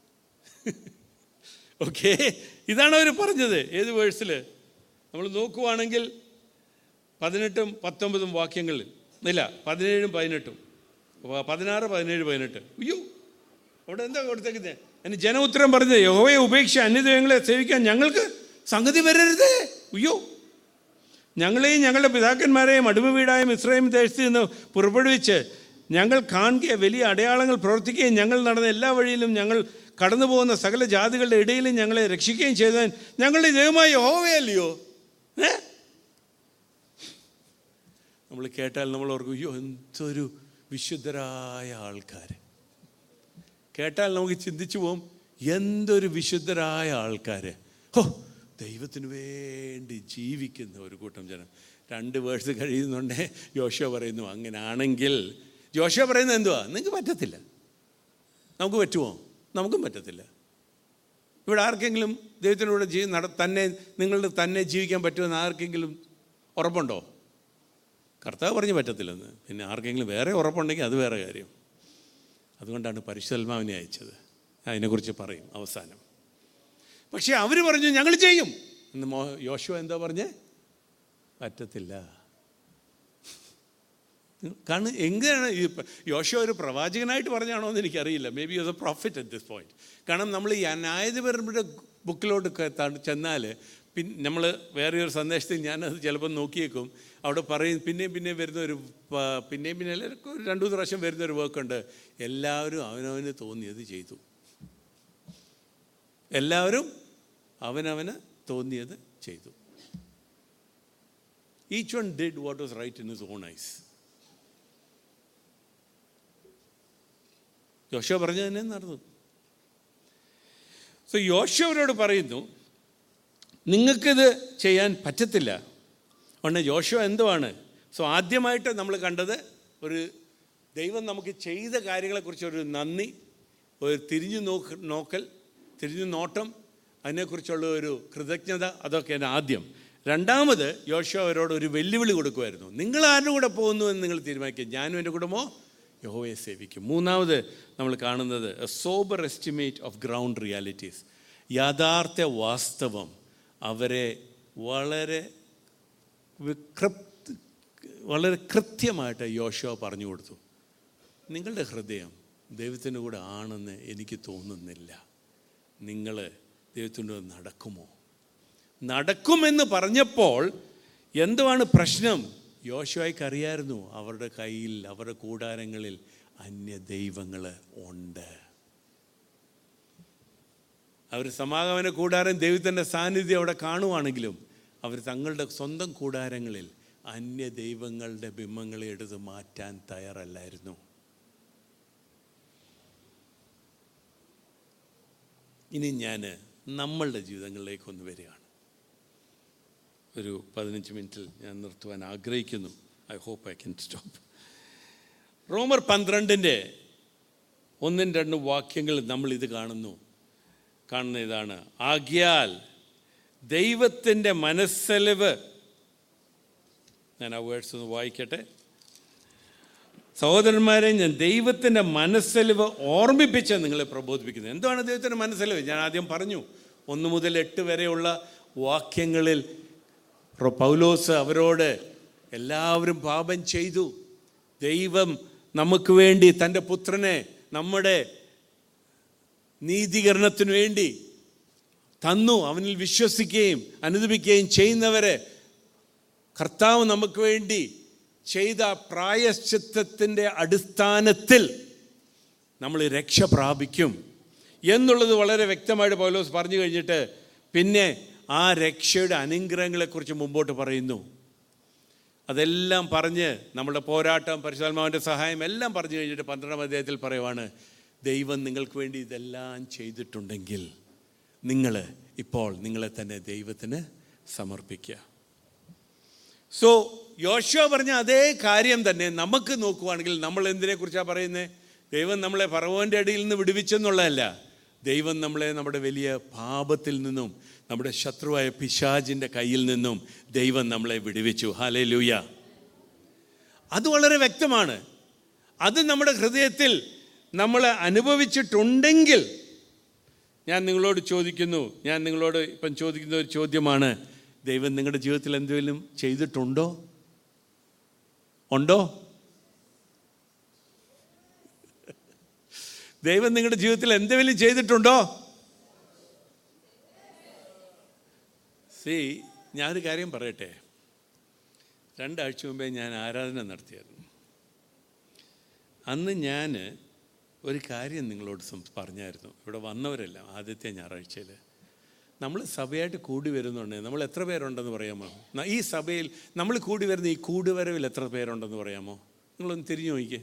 ഓക്കെ ഇതാണ് അവർ പറഞ്ഞത് ഏത് വേഴ്സിൽ നമ്മൾ നോക്കുവാണെങ്കിൽ പതിനെട്ടും പത്തൊമ്പതും വാക്യങ്ങളിൽ ഇല്ല പതിനേഴും പതിനെട്ടും അപ്പോൾ പതിനാറ് പതിനേഴ് പതിനെട്ട് അയ്യോ അവിടെ എന്താ കൊടുത്തേക്കുന്നത് അതിന് ജന ഉത്തരം പറഞ്ഞത് യഹോവയെ ഉപേക്ഷിച്ച് അന്യദൈവങ്ങളെ സേവിക്കാൻ ഞങ്ങൾക്ക് സംഗതി വരരുതേ അയ്യോ ഞങ്ങളെയും ഞങ്ങളുടെ പിതാക്കന്മാരെയും അടിമ വീടായും ഇസ്രായേൽ ദേശത്ത് നിന്ന് പുറപ്പെടുവിച്ച് ഞങ്ങൾ കാണുക വലിയ അടയാളങ്ങൾ പ്രവർത്തിക്കുകയും ഞങ്ങൾ നടന്ന എല്ലാ വഴിയിലും ഞങ്ങൾ കടന്നു പോകുന്ന സകല ജാതികളുടെ ഇടയിലും ഞങ്ങളെ രക്ഷിക്കുകയും ചെയ്താൽ ഞങ്ങളുടെ ദൈവമായ യഹോവയല്ലയോ ഏ നമ്മൾ കേട്ടാൽ നമ്മൾ ഓർക്കും അയ്യോ എന്തൊരു വിശുദ്ധരായ ആൾക്കാർ കേട്ടാൽ നമുക്ക് ചിന്തിച്ചു പോകും എന്തൊരു വിശുദ്ധരായ ആൾക്കാർ ഹോ ദൈവത്തിന് വേണ്ടി ജീവിക്കുന്ന ഒരു കൂട്ടം ജനം രണ്ട് വേഴ്സ് കഴിയുന്നുണ്ടേ യോശോ പറയുന്നു അങ്ങനാണെങ്കിൽ യോശോ പറയുന്നത് എന്തുവാ നിങ്ങൾക്ക് പറ്റത്തില്ല നമുക്ക് പറ്റുമോ നമുക്കും പറ്റത്തില്ല ഇവിടെ ആർക്കെങ്കിലും ദൈവത്തിനൂടെ ജീ നട തന്നെ നിങ്ങളുടെ തന്നെ ജീവിക്കാൻ പറ്റുമെന്ന് ആർക്കെങ്കിലും ഉറപ്പുണ്ടോ കർത്താവ് പറഞ്ഞ് പറ്റത്തില്ലെന്ന് പിന്നെ ആർക്കെങ്കിലും വേറെ ഉറപ്പുണ്ടെങ്കിൽ അത് വേറെ കാര്യം അതുകൊണ്ടാണ് പരിശുദ്ധാത്മാവിനെ അയച്ചത് അതിനെക്കുറിച്ച് പറയും അവസാനം പക്ഷേ അവർ പറഞ്ഞു ഞങ്ങൾ ചെയ്യും എന്ന് മോ യോശുവ എന്താ പറഞ്ഞേ പറ്റത്തില്ല കാരണം എങ്ങനെയാണ് ഈ പ- യോശുവ ഒരു പ്രവാചകനായിട്ട് പറഞ്ഞാണോ എന്ന് എനിക്കറിയില്ല maybe a prophet at this point കാരണം നമ്മൾ ഈ ന്യായാധിപരുടെ ബുക്കിലോട്ട് ക- ത- ചെന്നാൽ പിൻ നമ്മൾ വേറെ ഒരു സന്ദേശത്തിൽ ഞാനത് ചിലപ്പോൾ നോക്കിയേക്കും അവിടെ പറയും പിന്നെയും പിന്നെയും വരുന്ന ഒരു പ- പിന്നെയും പിന്നെ എല്ലാവർക്കും ഒരു രണ്ടു മൂന്ന് പ്രാവശ്യം വരുന്ന ഒരു വർക്കുണ്ട് എല്ലാവരും അവനവന് തോന്നിയത് ചെയ്തു എല്ലാവരും അവനവന് തോന്നിയത് ചെയ്തു each one did what was right in his own eyes യോശോ പറഞ്ഞു തന്നെ നടന്നു സോ യോശോവരോട് പറയുന്നു നിങ്ങൾക്കിത് ചെയ്യാൻ പറ്റത്തില്ല അതുകൊണ്ട് യോശോ എന്തുവാണ് സോ ആദ്യമായിട്ട് നമ്മൾ കണ്ടത് ഒരു ദൈവം നമുക്ക് ചെയ്ത കാര്യങ്ങളെക്കുറിച്ച് ഒരു നന്ദി ഒരു തിരിഞ്ഞു നോക്ക് നോക്കൽ തിരിഞ്ഞു നോട്ടം അതിനെക്കുറിച്ചുള്ള ഒരു കൃതജ്ഞത അതൊക്കെയാണ് ആദ്യം രണ്ടാമത് യോശോ അവരോട് ഒരു വെല്ലുവിളി കൊടുക്കുമായിരുന്നു നിങ്ങൾ ആരുടെ കൂടെ പോകുന്നു എന്ന് നിങ്ങൾ തീരുമാനിക്കുക ഞാനും എൻ്റെ കുടുംബമോ യഹോവയെ സേവിക്കും മൂന്നാമത് നമ്മൾ കാണുന്നത് a sober estimate of ground realities യാഥാർത്ഥ വാസ്തവം അവരെ വളരെ വികൃപ്ത വളരെ കൃത്യമായിട്ട് യോശോ പറഞ്ഞു കൊടുത്തു നിങ്ങളുടെ ഹൃദയം ദൈവത്തിൻ്റെ കൂടെ ആണെന്ന് എനിക്ക് തോന്നുന്നില്ല നിങ്ങൾ ദൈവത്തിൻ്റെ കൂടെ നടക്കുമോ നടക്കുമെന്ന് പറഞ്ഞപ്പോൾ എന്തുവാണ് പ്രശ്നം യോശുവായിക്ക് അറിയായിരുന്നു അവരുടെ കയ്യിൽ അവരുടെ കൂടാരങ്ങളിൽ അന്യ ദൈവങ്ങൾ ഉണ്ട് അവർ സമാഗമന കൂടാരം ദൈവത്തിൻ്റെ സാന്നിധ്യം അവിടെ കാണുവാണെങ്കിലും അവർ തങ്ങളുടെ സ്വന്തം കൂടാരങ്ങളിൽ അന്യ ദൈവങ്ങളുടെ ബിംബങ്ങളെ എടുത്ത് മാറ്റാൻ തയ്യാറല്ലായിരുന്നു ഇനി ഞാൻ നമ്മളുടെ ജീവിതങ്ങളിലേക്കൊന്ന് വരികയാണ് ഒരു പതിനഞ്ച് മിനിറ്റിൽ ഞാൻ നിർത്തുവാൻ ആഗ്രഹിക്കുന്നു I hope I can stop റോമർ പന്ത്രണ്ടിൻ്റെ ഒന്നും രണ്ടും വാക്യങ്ങൾ നമ്മൾ ഇത് കാണുന്നു കാണുന്ന ഇതാണ് ആകിയാൽ ദൈവത്തിൻ്റെ മനസ്സലിവ് ഞാൻ ആ വേർഡ്സ് ഒന്ന് വായിക്കട്ടെ സഹോദരന്മാരെ ഞാൻ ദൈവത്തിൻ്റെ മനസ്സലിവ് ഓർമ്മിപ്പിച്ച് നിങ്ങളെ പ്രബോധിപ്പിക്കുന്നത് എന്താണ് ദൈവത്തിൻ്റെ മനസ്സലിവ് ഞാൻ ആദ്യം പറഞ്ഞു ഒന്ന് മുതൽ എട്ട് വരെയുള്ള വാക്യങ്ങളിൽ റോ- പൗലോസ് അവരോട് എല്ലാവരും പാപം ചെയ്തു ദൈവം നമുക്ക് വേണ്ടി തൻ്റെ പുത്രനെ നമ്മുടെ നീതീകരണത്തിനു വേണ്ടി തന്നു അവനിൽ വിശ്വസിക്കുകയും അനുദപിക്കുകയും ചെയ്യുന്നവരെ കർത്താവ് നമുക്ക് വേണ്ടി ചെയ്ത പ്രായശ്ചിത്തത്തിൻ്റെ അടിസ്ഥാനത്തിൽ നമ്മൾ രക്ഷ പ്രാപിക്കും എന്നുള്ളത് വളരെ വ്യക്തമായിട്ട് പൗലോസ് പറഞ്ഞു കഴിഞ്ഞിട്ട് പിന്നെ ആ രക്ഷയുടെ അനുഗ്രഹങ്ങളെക്കുറിച്ച് മുമ്പോട്ട് പറയുന്നു അതെല്ലാം പറഞ്ഞ് നമ്മുടെ പോരാട്ടം പരിശുദ്ധാത്മാവിൻ്റെ സഹായം എല്ലാം പറഞ്ഞു കഴിഞ്ഞിട്ട് പന്ത്രണ്ടാം അധ്യായത്തിൽ പറയുവാണ് ദൈവം നിങ്ങൾക്ക് വേണ്ടി ഇതെല്ലാം ചെയ്തിട്ടുണ്ടെങ്കിൽ നിങ്ങൾ ഇപ്പോൾ നിങ്ങളെ തന്നെ ദൈവത്തിന് സമർപ്പിക്കുക സോ യോശുവ പറഞ്ഞ അതേ കാര്യം തന്നെ നമുക്ക് നോക്കുവാണെങ്കിൽ നമ്മൾ എന്തിനെക്കുറിച്ചാണ് പറയുന്നത് ദൈവം നമ്മളെ പറവോൻ്റെ അടിയിൽ നിന്ന് വിടുവിച്ചെന്നുള്ളതല്ല ദൈവം നമ്മളെ നമ്മുടെ വലിയ പാപത്തിൽ നിന്നും നമ്മുടെ ശത്രുവായ പിശാജിൻ്റെ കയ്യിൽ നിന്നും ദൈവം നമ്മളെ വിടുവിച്ചു ഹാലേ ലൂയ അത് വളരെ വ്യക്തമാണ് അത് നമ്മുടെ ഹൃദയത്തിൽ നമ്മൾ അനുഭവിച്ചിട്ടുണ്ടെങ്കിൽ ഞാൻ നിങ്ങളോട് ചോദിക്കുന്നു ഞാൻ നിങ്ങളോട് ഇപ്പം ചോദിക്കുന്ന ഒരു ചോദ്യമാണ് ദൈവം നിങ്ങളുടെ ജീവിതത്തിൽ എന്തെങ്കിലും ചെയ്തിട്ടുണ്ടോ ഉണ്ടോ ദൈവം നിങ്ങളുടെ ജീവിതത്തിൽ എന്തെങ്കിലും ചെയ്തിട്ടുണ്ടോ സി ഞാനൊരു കാര്യം പറയട്ടെ രണ്ടാഴ്ച മുമ്പേ ഞാൻ ആരാധന നടത്തിയായിരുന്നു അന്ന് ഞാൻ ഒരു കാര്യം നിങ്ങളോട് സം- പറഞ്ഞായിരുന്നു ഇവിടെ വന്നവരെല്ലാം ആദ്യത്തെ ഞായറാഴ്ചയിൽ നമ്മൾ സഭയായിട്ട് കൂടി വരുന്നുണ്ട് നമ്മൾ എത്ര പേരുണ്ടെന്ന് പറയാമോ ന- ഈ സഭയിൽ നമ്മൾ കൂടി വരുന്ന ഈ കൂടുവരവിൽ എത്ര പേരുണ്ടെന്ന് പറയാമോ നിങ്ങളൊന്ന് തിരിഞ്ഞു നോക്കിക്കേ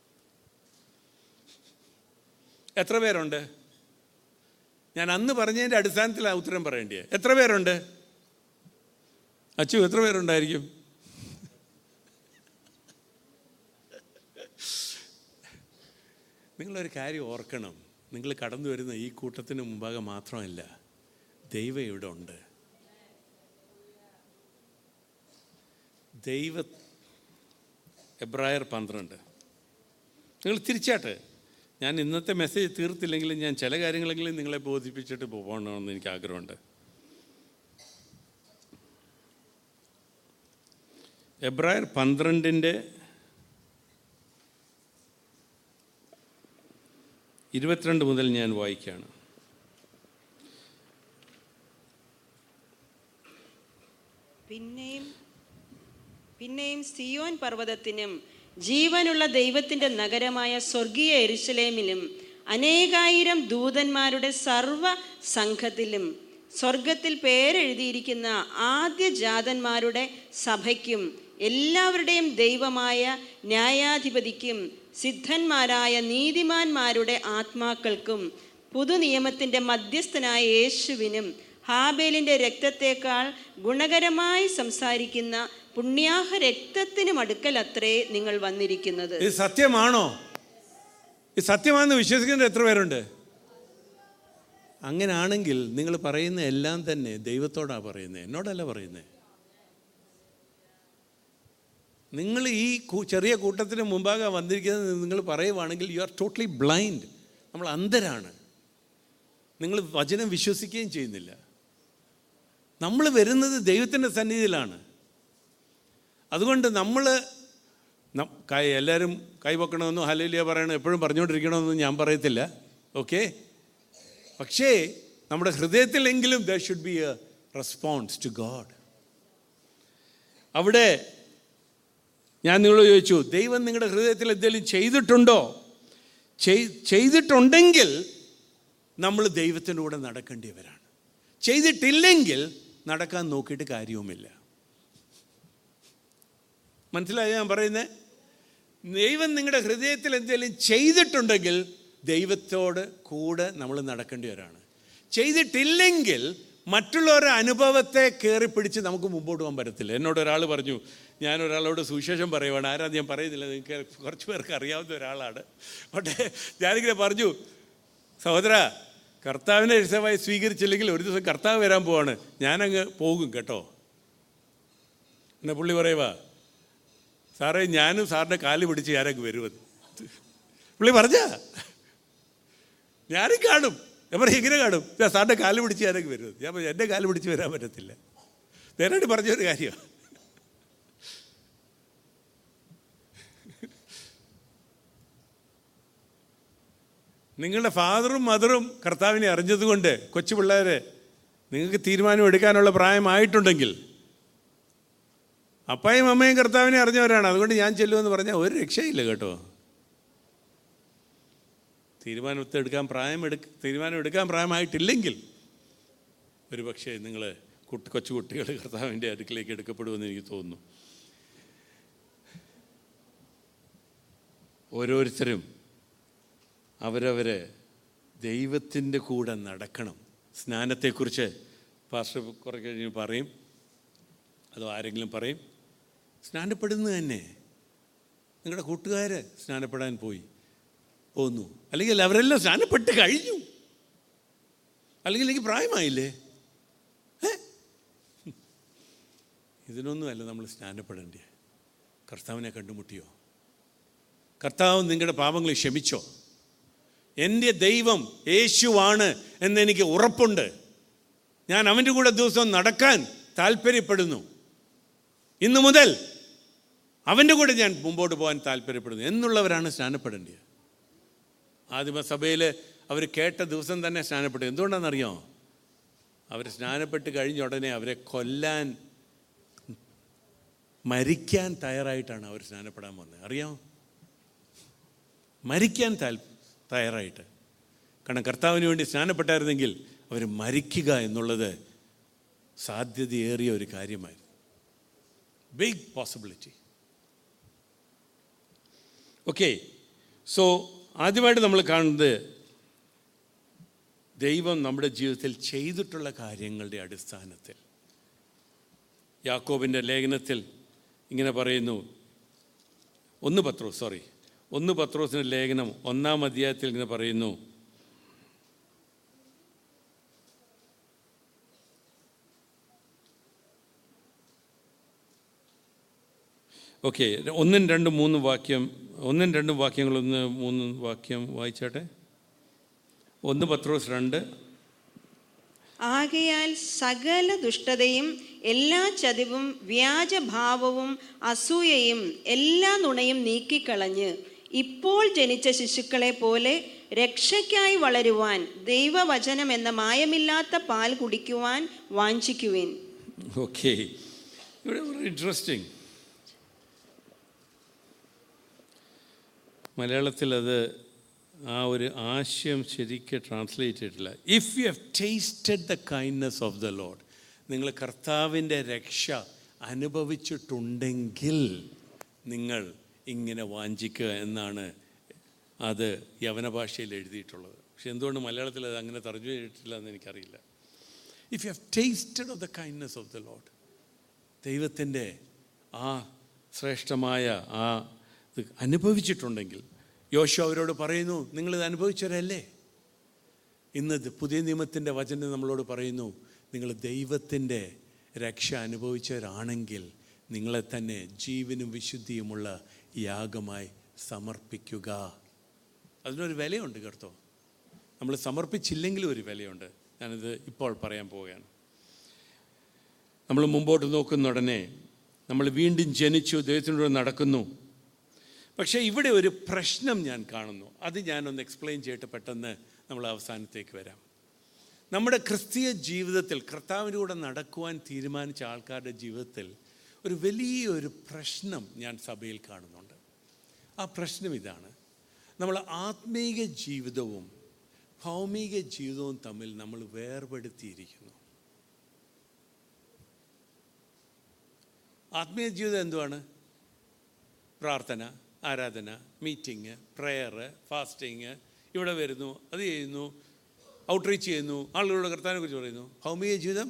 എത്ര പേരുണ്ട് ഞാൻ അന്ന് പറഞ്ഞതിൻ്റെ അടിസ്ഥാനത്തിലാണ് ഉത്തരം പറയേണ്ടത് എത്ര പേരുണ്ട് അച്ചു എത്ര പേരുണ്ടായിരിക്കും നിങ്ങളൊരു കാര്യം ഓർക്കണം നിങ്ങൾ കടന്നു വരുന്ന ഈ കൂട്ടത്തിന് മുമ്പാകെ മാത്രമല്ല ദൈവം ഇവിടെ ഉണ്ട് ദൈവ എബ്രായർ പന്ത്രണ്ട് നിങ്ങൾ തിരിച്ചാട്ടെ ഞാൻ ഇന്നത്തെ മെസ്സേജ് തീർത്തില്ലെങ്കിലും ഞാൻ ചില കാര്യങ്ങളെങ്കിലും നിങ്ങളെ ബോധിപ്പിച്ചിട്ട് പോകണമെന്ന് എനിക്ക് ആഗ്രഹമുണ്ട് എബ്രായർ പന്ത്രണ്ടിൻ്റെ ഇരുപത്തിരണ്ട് മുതൽ ഞാൻ വായിക്കുകയാണ് പിന്നെയും പിന്നെയും സിയോൻ പർവ്വതത്തിനും ജീവനുള്ള ദൈവത്തിന്റെ നഗരമായ സ്വർഗീയ എരുശലേമിലും അനേകായിരം ദൂതന്മാരുടെ സർവ സംഘത്തിലും സ്വർഗത്തിൽ പേരെഴുതിയിരിക്കുന്ന ആദ്യ ജാതന്മാരുടെ സഭയ്ക്കും എല്ലാവരുടെയും ദൈവമായ ന്യായാധിപതിക്കും സിദ്ധന്മാരായ നീതിമാന്മാരുടെ ആത്മാക്കൾക്കും പുതുനിയമത്തിന്റെ മധ്യസ്ഥനായ യേശുവിനും ഹാബേലിന്റെ രക്തത്തേക്കാൾ ഗുണകരമായി സംസാരിക്കുന്ന പുണ്യാഹ രക്തത്തിനും അടുക്കൽ അത്രേ നിങ്ങൾ വന്നിരിക്കുന്നത് ഇത് സത്യമാണോ ഇത് സത്യമാണെന്ന് വിശ്വസിക്കുന്ന എത്ര പേരുണ്ട് അങ്ങനാണെങ്കിൽ നിങ്ങൾ പറയുന്ന എല്ലാം തന്നെ ദൈവത്തോടാണ് പറയുന്നത് എന്നോടല്ല പറയുന്നത് നിങ്ങൾ ഈ കൂ- ചെറിയ കൂട്ടത്തിന് മുമ്പാകെ വന്നിരിക്കുന്നത് നിങ്ങൾ പറയുവാണെങ്കിൽ യു ആർ ടോട്ടലി ബ്ലൈൻഡ് നമ്മൾ അന്ധരാണ് നിങ്ങൾ വചനം വിശ്വസിക്കുകയും ചെയ്യുന്നില്ല നമ്മൾ വരുന്നത് ദൈവത്തിൻ്റെ സന്നിധിയിലാണ് അതുകൊണ്ട് നമ്മൾ നം- കൈ എല്ലാവരും കൈവെക്കണമെന്നോ ഹലേലിയ പറയണം എപ്പോഴും പറഞ്ഞുകൊണ്ടിരിക്കണമെന്നും ഞാൻ പറയത്തില്ല ഓക്കെ പക്ഷേ നമ്മുടെ ഹൃദയത്തിലെങ്കിലും there should be a response to God അവിടെ ഞാൻ നിങ്ങളോട് ചോദിച്ചു ദൈവം നിങ്ങളുടെ ഹൃദയത്തിൽ എന്തെങ്കിലും ചെയ്തിട്ടുണ്ടോ ചെയ്- ചെയ്തിട്ടുണ്ടെങ്കിൽ നമ്മൾ ദൈവത്തിൻ്റെ കൂടെ നടക്കേണ്ടിയവരാണ് ചെയ്തിട്ടില്ലെങ്കിൽ നടക്കാൻ നോക്കിയിട്ട് കാര്യവുമില്ല മനസ്സിലായോ ഞാൻ പറയുന്നത് ദൈവം നിങ്ങളുടെ ഹൃദയത്തിൽ എന്തെങ്കിലും ചെയ്തിട്ടുണ്ടെങ്കിൽ ദൈവത്തോട് കൂടെ നമ്മൾ നടക്കേണ്ടവരാണ് ചെയ്തിട്ടില്ലെങ്കിൽ മറ്റുള്ളവരുടെ അനുഭവത്തെ കയറി പിടിച്ച് നമുക്ക് മുമ്പോട്ട് പോകാൻ പറ്റത്തില്ല എന്നോട് ഒരാൾ പറഞ്ഞു ഞാൻ ഒരാളോട് സുവിശേഷം പറയുവാണ് ആരാ ഞാൻ പറയുന്നില്ല നിങ്ങൾക്ക് കുറച്ച് പേർക്ക് അറിയാവുന്ന ഒരാളാണ് പക്ഷേ ഞാനിങ്ങനെ പറഞ്ഞു സഹോദര കർത്താവിനെ രസമായി സ്വീകരിച്ചില്ലെങ്കിൽ ഒരു ദിവസം കർത്താവ് വരാൻ പോവാണ് ഞാനങ്ങ് പോകും കേട്ടോ എന്നെ പുള്ളി പറയുവാ സാറേ ഞാനും സാറിൻ്റെ കാല് പിടിച്ച് ഞാനങ്ങ് വരുമെന്ന് പുള്ളി പറഞ്ഞ ഞാനും കാണും ഞാൻ പറയും എങ്ങനെ കാണും ഞാൻ സാറിൻ്റെ കാല് പിടിച്ച് ഞാനങ്ങ് വരുമെന്ന് ഞാൻ പറഞ്ഞു എൻ്റെ കാല് പിടിച്ച് വരാൻ പറ്റത്തില്ല നേരിട്ട് പറഞ്ഞൊരു കാര്യമാണ് നിങ്ങളുടെ ഫാദറും മദറും കർത്താവിനെ അറിഞ്ഞതുകൊണ്ട് കൊച്ചു പിള്ളേരെ നിങ്ങൾക്ക് തീരുമാനം എടുക്കാനുള്ള പ്രായമായിട്ടുണ്ടെങ്കിൽ അപ്പായും അമ്മയും കർത്താവിനെ അറിഞ്ഞവരാണ് അതുകൊണ്ട് ഞാൻ ചെല്ലുമെന്ന് പറഞ്ഞാൽ ഒരു രക്ഷയില്ല കേട്ടോ തീരുമാനത്തെ എടുക്കാൻ പ്രായം എടുക്ക തീരുമാനം എടുക്കാൻ പ്രായമായിട്ടില്ലെങ്കിൽ ഒരു പക്ഷേ നിങ്ങൾ കുട്ടി കൊച്ചു കുട്ടികൾ കർത്താവിൻ്റെ അടുക്കിലേക്ക് എടുക്കപ്പെടുമെന്ന് എനിക്ക് തോന്നുന്നു ഓരോരുത്തരും അവരവരെ ദൈവത്തിൻ്റെ കൂടെ നടക്കണം സ്നാനത്തെക്കുറിച്ച് പാസ്റ്റർ കുറേ കഴിഞ്ഞ് പറയും അതോ ആരെങ്കിലും പറയും സ്നാനപ്പെടുന്നത് തന്നെ നിങ്ങളുടെ കൂട്ടുകാർ സ്നാനപ്പെടാൻ പോയി പോന്നു അല്ലെങ്കിൽ അവരെല്ലാം സ്നാനപ്പെട്ട് കഴിഞ്ഞു അല്ലെങ്കിൽ എനിക്ക് പ്രായമായില്ലേ ഏ? ഇതിനൊന്നുമല്ല നമ്മൾ സ്നാനപ്പെടേണ്ടേ കർത്താവിനെ കണ്ടുമുട്ടിയോ കർത്താവ് നിങ്ങളുടെ പാപങ്ങൾ ക്ഷമിച്ചോ എൻ്റെ ദൈവം യേശുവാണ് എന്നെനിക്ക് ഉറപ്പുണ്ട് ഞാൻ അവൻ്റെ കൂടെ ദിവസം നടക്കാൻ താല്പര്യപ്പെടുന്നു ഇന്നു മുതൽ അവൻ്റെ കൂടെ ഞാൻ മുമ്പോട്ട് പോകാൻ താല്പര്യപ്പെടുന്നു എന്നുള്ളവരാണ് സ്നാനപ്പെടേണ്ടത് ആദിമസഭയിൽ അവർ കേട്ട ദിവസം തന്നെ സ്നാനപ്പെട്ടു എന്തുകൊണ്ടാണെന്നറിയോ അവർ സ്നാനപ്പെട്ട് കഴിഞ്ഞ ഉടനെ അവരെ കൊല്ലാൻ മരിക്കാൻ തയ്യാറായിട്ടാണ് അവർ സ്നാനപ്പെടാൻ വന്നത് അറിയാമോ മരിക്കാൻ താൽ തയ്യാറായിട്ട് കാരണം കർത്താവിന് വേണ്ടി സ്നാനപ്പെട്ടായിരുന്നെങ്കിൽ അവർ മരിക്കുക എന്നുള്ളത് സാധ്യതയേറിയ ഒരു കാര്യമായിരുന്നു ബിഗ് പോസിബിലിറ്റി ഓക്കെ സോ ആദ്യമായിട്ട് നമ്മൾ കാണുന്നത് ദൈവം നമ്മുടെ ജീവിതത്തിൽ ചെയ്തിട്ടുള്ള കാര്യങ്ങളുടെ അടിസ്ഥാനത്തിൽ യാക്കോബിൻ്റെ ലേഖനത്തിൽ ഇങ്ങനെ പറയുന്നു ഒന്ന് പത്രോസ് സോറി ഒന്ന് പത്രോസിൻ്റെ ലേഖനം ഒന്നാം അധ്യായത്തിൽ ഇങ്ങനെ പറയുന്നു ഓക്കെ ഒന്നും രണ്ടും മൂന്നും വാക്യം ഒന്നും രണ്ടും വാക്യങ്ങളൊന്ന് മൂന്നും വാക്യം വായിച്ചാട്ടെ ഒന്ന് പത്രോസ് രണ്ട് ആകയാൽ സകല ദുഷ്ടതയും എല്ലാ ചതിവും വ്യാജഭാവവും അസൂയയും എല്ലാ നുണയും നീക്കിക്കളഞ്ഞ് ഇപ്പോൾ ജനിച്ച ശിശുക്കളെ പോലെ രക്ഷയ്ക്കായി വളരുവാൻ ദൈവവചനം എന്ന മായമില്ലാത്ത പാൽ കുടിക്കുവാൻ വാഞ്ചിക്കുവിൻ ഓക്കെ ഇവിടെ ഇൻട്രസ്റ്റിംഗ് മലയാളത്തിൽ അത് ആ ഒരു ആശയം ശരിക്ക് ട്രാൻസ്ലേറ്റ് ചെയ്തിട്ടില്ല if you have tasted the kindness of the Lord നിങ്ങൾ കർത്താവിൻ്റെ രക്ഷ അനുഭവിച്ചിട്ടുണ്ടെങ്കിൽ നിങ്ങൾ ഇങ്ങനെ വാഞ്ചിക്കുക എന്നാണ് അത് യവന ഭാഷയിൽ എഴുതിയിട്ടുള്ളത് പക്ഷെ എന്തുകൊണ്ട് മലയാളത്തിൽ അത് അങ്ങനെ തർജ്ജമ ചെയ്തിട്ടില്ല എന്ന് എനിക്കറിയില്ല if you have tasted of the kindness of the Lord ദൈവത്തിൻ്റെ ആ ശ്രേഷ്ഠമായ ആ ഇത് അനുഭവിച്ചിട്ടുണ്ടെങ്കിൽ യോശു അവരോട് പറയുന്നു നിങ്ങളിത് അനുഭവിച്ചവരല്ലേ ഇന്ന് ഇത് പുതിയ നിയമത്തിൻ്റെ വചനം നമ്മളോട് പറയുന്നു നിങ്ങൾ ദൈവത്തിൻ്റെ രക്ഷ അനുഭവിച്ചവരാണെങ്കിൽ നിങ്ങളെ തന്നെ ജീവനും വിശുദ്ധിയുമുള്ള യാഗമായി സമർപ്പിക്കുക അതിനൊരു വിലയുണ്ട് കേട്ടോ നമ്മൾ സമർപ്പിച്ചില്ലെങ്കിലും ഒരു വിലയുണ്ട് ഞാനിത് ഇപ്പോൾ പറയാൻ പോവുകയാണ് നമ്മൾ മുമ്പോട്ട് നോക്കുന്ന ഉടനെ നമ്മൾ വീണ്ടും ജനിച്ചു ദൈവത്തിനോട് നടക്കുന്നു പക്ഷേ ഇവിടെ ഒരു പ്രശ്നം ഞാൻ കാണുന്നു അത് ഞാനൊന്ന് എക്സ്പ്ലെയിൻ ചെയ്തിട്ട് പെട്ടെന്ന് നമ്മൾ അവസാനത്തേക്ക് വരാം നമ്മുടെ ക്രിസ്തീയ ജീവിതത്തിൽ കർത്താവിൻ്റെ കൂടെ നടക്കുവാൻ തീരുമാനിച്ച ആൾക്കാരുടെ ജീവിതത്തിൽ ഒരു വലിയൊരു പ്രശ്നം ഞാൻ സഭയിൽ കാണുന്നുണ്ട് ആ പ്രശ്നം ഇതാണ് നമ്മൾ ആത്മീക ജീവിതവും ഭൗമിക ജീവിതവും തമ്മിൽ നമ്മൾ വേർപെടുത്തിയിരിക്കുന്നു ആത്മീയ ജീവിതം എന്തുവാണ് പ്രാർത്ഥന ആരാധന മീറ്റിംഗ് പ്രെയർ ഫാസ്റ്റിങ് ഇവിടെ വരുന്നു അത് ചെയ്യുന്നു ഔട്ട്റീച്ച് ചെയ്യുന്നു ആളുകളോട് കർത്താവിനെ കുറിച്ച് പറയുന്നു ഭൗമിക ജീവിതം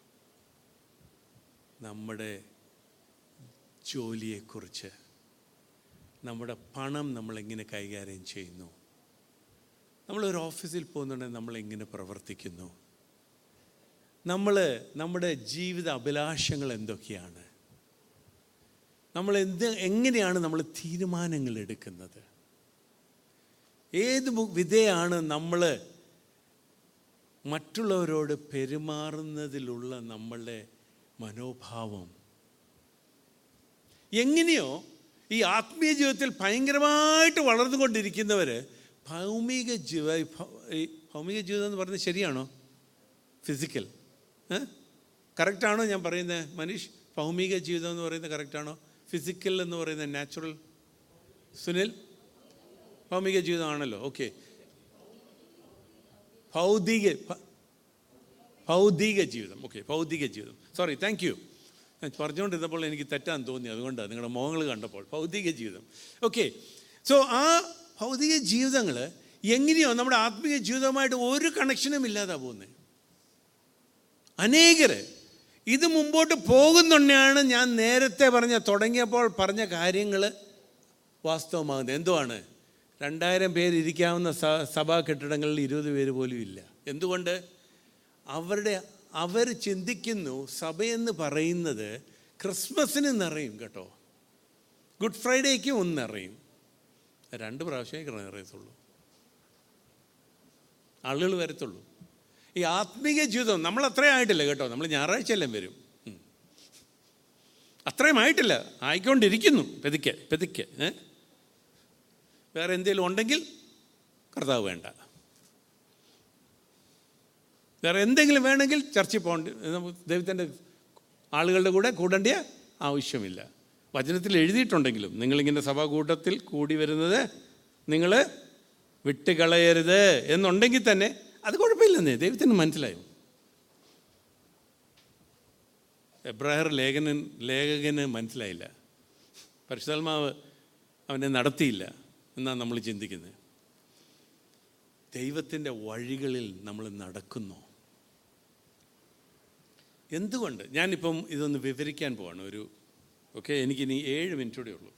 നമ്മുടെ ജോലിയെക്കുറിച്ച് നമ്മുടെ പണം നമ്മളെങ്ങനെ കൈകാര്യം ചെയ്യുന്നു നമ്മളൊരു ഓഫീസിൽ പോകുന്നുണ്ടെങ്കിൽ നമ്മളെങ്ങനെ പ്രവർത്തിക്കുന്നു നമ്മൾ നമ്മുടെ ജീവിത അഭിലാഷങ്ങൾ എന്തൊക്കെയാണ് നമ്മൾ എന്ത് എങ്ങനെയാണ് നമ്മൾ തീരുമാനങ്ങൾ എടുക്കുന്നത് ഏത് മു- വിധയാണ് നമ്മൾ മറ്റുള്ളവരോട് പെരുമാറുന്നതിലുള്ള നമ്മളുടെ മനോഭാവം എങ്ങനെയോ ഈ ആത്മീയ ജീവിതത്തിൽ ഭയങ്കരമായിട്ട് വളർന്നുകൊണ്ടിരിക്കുന്നവർ ഭൗമിക ജീവ ഭ- ഈ ഭൗമിക ജീവിതം എന്ന് പറയുന്നത് ശരിയാണോ ഫിസിക്കൽ കറക്റ്റാണോ ഞാൻ പറയുന്നത് മനീഷ് ഭൗമിക ജീവിതം എന്ന് പറയുന്നത് കറക്റ്റാണോ ഫിസിക്കൽ എന്ന് പറയുന്നത് നാച്ചുറൽ സുനിൽ ഭൗമിക ജീവിതമാണല്ലോ ഓക്കെ ഭൗതിക ഭ- ഭൗതിക ജീവിതം ഓക്കെ ഭൗതിക ജീവിതം സോറി താങ്ക് യു ഞാൻ പറഞ്ഞുകൊണ്ടിരുന്നപ്പോൾ എനിക്ക് തെറ്റാൻ തോന്നി അതുകൊണ്ടാണ് നിങ്ങളുടെ മുഖങ്ങൾ കണ്ടപ്പോൾ ഭൗതിക ജീവിതം ഓക്കെ സോ ആ ഭൗതിക ജീവിതങ്ങൾ എങ്ങനെയോ നമ്മുടെ ആത്മീയ ജീവിതവുമായിട്ട് ഒരു കണക്ഷനും ഇല്ലാതാ പോകുന്നത് അനേകർ ഇത് മുമ്പോട്ട് പോകുന്നുണ്ടെയാണ് ഞാൻ നേരത്തെ പറഞ്ഞ തുടങ്ങിയപ്പോൾ പറഞ്ഞ കാര്യങ്ങൾ വാസ്തവമാകുന്നത് എന്തുവാണ് രണ്ടായിരം പേര് ഇരിക്കാവുന്ന സ- സഭാ കെട്ടിടങ്ങളിൽ ഇരുപത് പേര് പോലും ഇല്ല എന്തുകൊണ്ട് അവരുടെ അവർ ചിന്തിക്കുന്നു സഭയെന്ന് പറയുന്നത് ക്രിസ്മസിന് നിറയും കേട്ടോ ഗുഡ് ഫ്രൈഡേക്കും ഒന്ന് നിറയും രണ്ട് പ്രാവശ്യമേ നിറയത്തുള്ളൂ ആളുകൾ വരത്തുള്ളൂ ഈ ആത്മീക ജീവിതം നമ്മൾ അത്രയും ആയിട്ടില്ല കേട്ടോ നമ്മൾ ഞായറാഴ്ചയെല്ലാം വരും ഉം. അത്രയും ആയിട്ടില്ല ആയിക്കൊണ്ടിരിക്കുന്നു പെതുക്കെ പെതുക്കെ ഏ വേറെ എന്തെങ്കിലും ഉണ്ടെങ്കിൽ കർത്താവ് വേണ്ട വേറെ എന്തെങ്കിലും വേണമെങ്കിൽ ചർച്ചിൽ പോകേണ്ട നമുക്ക് ദൈവത്തിൻ്റെ ആളുകളുടെ കൂടെ കൂടേണ്ട ആവശ്യമില്ല വചനത്തിൽ എഴുതിയിട്ടുണ്ടെങ്കിലും നിങ്ങളിങ്ങനെ സഭാകൂട്ടത്തിൽ കൂടി വരുന്നത് നിങ്ങൾ വിട്ടുകളയരുത് എന്നുണ്ടെങ്കിൽ തന്നെ അത് കുഴപ്പമില്ലെന്നേ ദൈവത്തിന് മനസ്സിലായോ എബ്രാഹർ ലേഖനൻ ലേഖകന് മനസ്സിലായില്ല പരിശുദ്ധാത്മാവ് അവനെ നടത്തിയില്ല എന്നാണ് നമ്മൾ ചിന്തിക്കുന്നത് ദൈവത്തിൻ്റെ വഴികളിൽ നമ്മൾ നടക്കുന്നു എന്തുകൊണ്ട് ഞാനിപ്പം ഇതൊന്ന് വിവരിക്കാൻ പോവാണ് ഒരു ഓക്കെ എനിക്കിനി ഏഴ് മിനിറ്റ് കൂടെ ഉള്ളൂ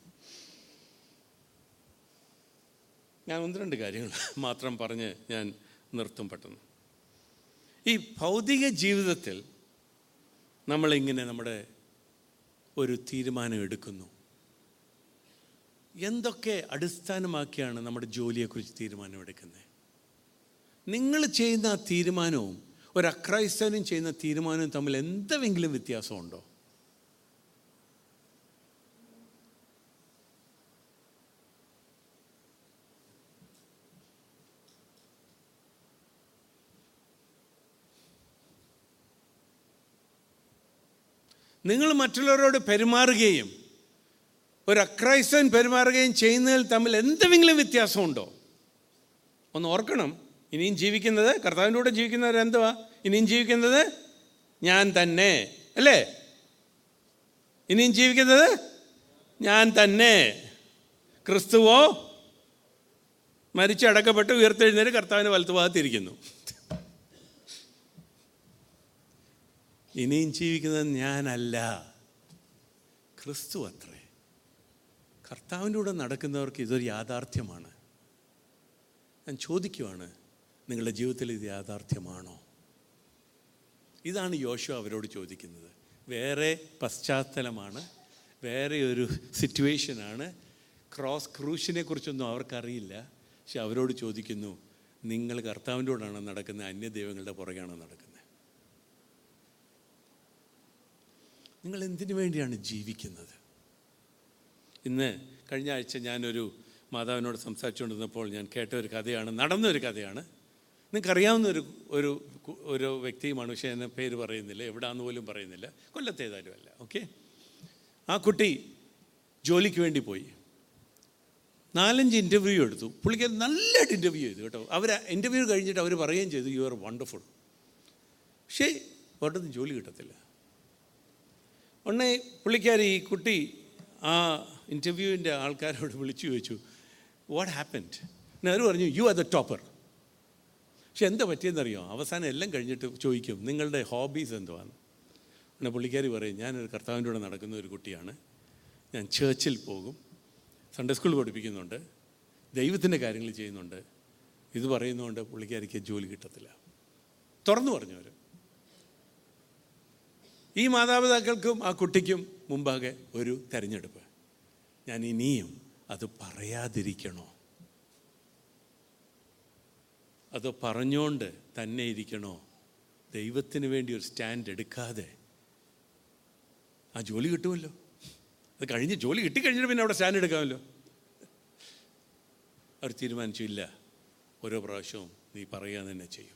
ഞാൻ ഒന്ന് രണ്ട് കാര്യങ്ങൾ മാത്രം പറഞ്ഞ് ഞാൻ നിർത്തും പെട്ടെന്ന് ഈ ഭൗതിക ജീവിതത്തിൽ നമ്മളിങ്ങനെ നമ്മുടെ ഒരു തീരുമാനം എടുക്കുന്നു എന്തൊക്കെ അടിസ്ഥാനമാക്കിയാണ് നമ്മുടെ ജോലിയെക്കുറിച്ച് തീരുമാനമെടുക്കുന്നത് നിങ്ങൾ ചെയ്യുന്ന ആ തീരുമാനവും ഒരു അക്രൈസ്തവനും ചെയ്യുന്ന തീരുമാനവും തമ്മിൽ എന്തെങ്കിലും വ്യത്യാസമുണ്ടോ നിങ്ങൾ മറ്റുള്ളവരോട് പെരുമാറുകയും ഒരു അക്രൈസ്തവൻ പെരുമാറുകയും ചെയ്യുന്നതിൽ തമ്മിൽ എന്തെങ്കിലും വ്യത്യാസമുണ്ടോ ഒന്ന് ഓർക്കണം ഇനിയും ജീവിക്കുന്നത് കർത്താവിൻ്റെ കൂടെ ജീവിക്കുന്നവർ എന്തുവാ ഇനിയും ജീവിക്കുന്നത് ഞാൻ തന്നെ അല്ലേ ഇനിയും ജീവിക്കുന്നത് ഞാൻ തന്നെ ക്രിസ്തുവോ മരിച്ചടക്കപ്പെട്ട് ഉയർത്തെഴുന്നേറ്റ് കർത്താവിന് വലത്തുഭാഗത്തിരിക്കുന്നു ഇനിയും ജീവിക്കുന്നത് ഞാനല്ല ക്രിസ്തു അത്രേ കർത്താവിൻ്റെ കൂടെ നടക്കുന്നവർക്ക് ഇതൊരു യാഥാർത്ഥ്യമാണ് ഞാൻ ചോദിക്കുവാണ് നിങ്ങളുടെ ജീവിതത്തിൽ ഇത് യാഥാർത്ഥ്യമാണോ ഇതാണ് യോശു അവരോട് ചോദിക്കുന്നത് വേറെ പശ്ചാത്തലമാണ് വേറെ ഒരു സിറ്റുവേഷനാണ് ക്രോസ് ക്രൂശിനെ കുറിച്ചൊന്നും അവർക്കറിയില്ല പക്ഷെ അവരോട് ചോദിക്കുന്നു നിങ്ങൾ കർത്താവിൻ്റെ കൂടെയാണ് നടക്കുന്നത് അന്യദൈവങ്ങളുടെ പുറകെയാണ് നടക്കുന്നത് നിങ്ങൾ എന്തിനു വേണ്ടിയാണ് ജീവിക്കുന്നത് ഇന്ന് കഴിഞ്ഞ ആഴ്ച ഞാനൊരു മാതാവിനോട് സംസാരിച്ചുകൊണ്ടിരുന്നപ്പോൾ ഞാൻ കേട്ട ഒരു കഥയാണ് നടന്ന ഒരു കഥയാണ് നിങ്ങൾക്കറിയാവുന്ന ഒരു ഒരു കു- ഒരു വ്യക്തിയുമാണ് പക്ഷേ എന്നെ പേര് പറയുന്നില്ല എവിടാന്ന് പോലും പറയുന്നില്ല കൊല്ലത്തേതായാലും അല്ല ഓക്കെ ആ കുട്ടി ജോലിക്ക് വേണ്ടി പോയി നാലഞ്ച് ഇൻ്റർവ്യൂ എടുത്തു പുള്ളിക്ക് നല്ലതായിട്ട് ഇൻ്റർവ്യൂ ചെയ്തു കേട്ടോ അവർ ഇൻ്റർവ്യൂ കഴിഞ്ഞിട്ട് അവർ പറയുകയും ചെയ്തു യു ആർ വണ്ടർഫുൾ പക്ഷേ ഒരിടത്തും ജോലി കിട്ടത്തില്ല ഉടനെ പുള്ളിക്കാരി ഈ കുട്ടി ആ ഇൻ്റർവ്യൂവിൻ്റെ ആൾക്കാരോട് വിളിച്ചു ചോദിച്ചു വാട്ട് ഹാപ്പൻഡ് അവർ പറഞ്ഞു യു ആർ ദ ടോപ്പർ പക്ഷെ എന്താ പറ്റിയെന്നറിയോ അവസാനം എല്ലാം കഴിഞ്ഞിട്ട് ചോദിക്കും നിങ്ങളുടെ ഹോബീസ് എന്തുവാണ് പിന്നെ പുള്ളിക്കാരി പറയും ഞാനൊരു കർത്താവിൻ്റെ കൂടെ നടക്കുന്ന ഒരു കുട്ടിയാണ് ഞാൻ ചേർച്ചിൽ പോകും സൺഡേ സ്കൂൾ പഠിപ്പിക്കുന്നുണ്ട് ദൈവത്തിൻ്റെ കാര്യങ്ങൾ ചെയ്യുന്നുണ്ട് ഇത് പറയുന്നതുകൊണ്ട് പുള്ളിക്കാരിക്ക് ജോലി കിട്ടത്തില്ല തുറന്നു പറഞ്ഞു അവർ ഈ മാതാപിതാക്കൾക്കും ആ കുട്ടിക്കും മുമ്പാകെ ഒരു തെരഞ്ഞെടുപ്പ് ഞാൻ ഇനിയും അത് പറയാതിരിക്കണോ അത് പറഞ്ഞുകൊണ്ട് തന്നെ ഇരിക്കണോ ദൈവത്തിന് വേണ്ടി ഒരു സ്റ്റാൻഡ് എടുക്കാതെ ആ ജോലി കിട്ടുമല്ലോ അത് കഴിഞ്ഞ് ജോലി കിട്ടിക്കഴിഞ്ഞിട്ട് പിന്നെ അവിടെ സ്റ്റാൻഡ് എടുക്കാമല്ലോ അവർ തീരുമാനിച്ചു ഇല്ല ഓരോ പ്രാവശ്യവും നീ പറയാൻ തന്നെ ചെയ്യും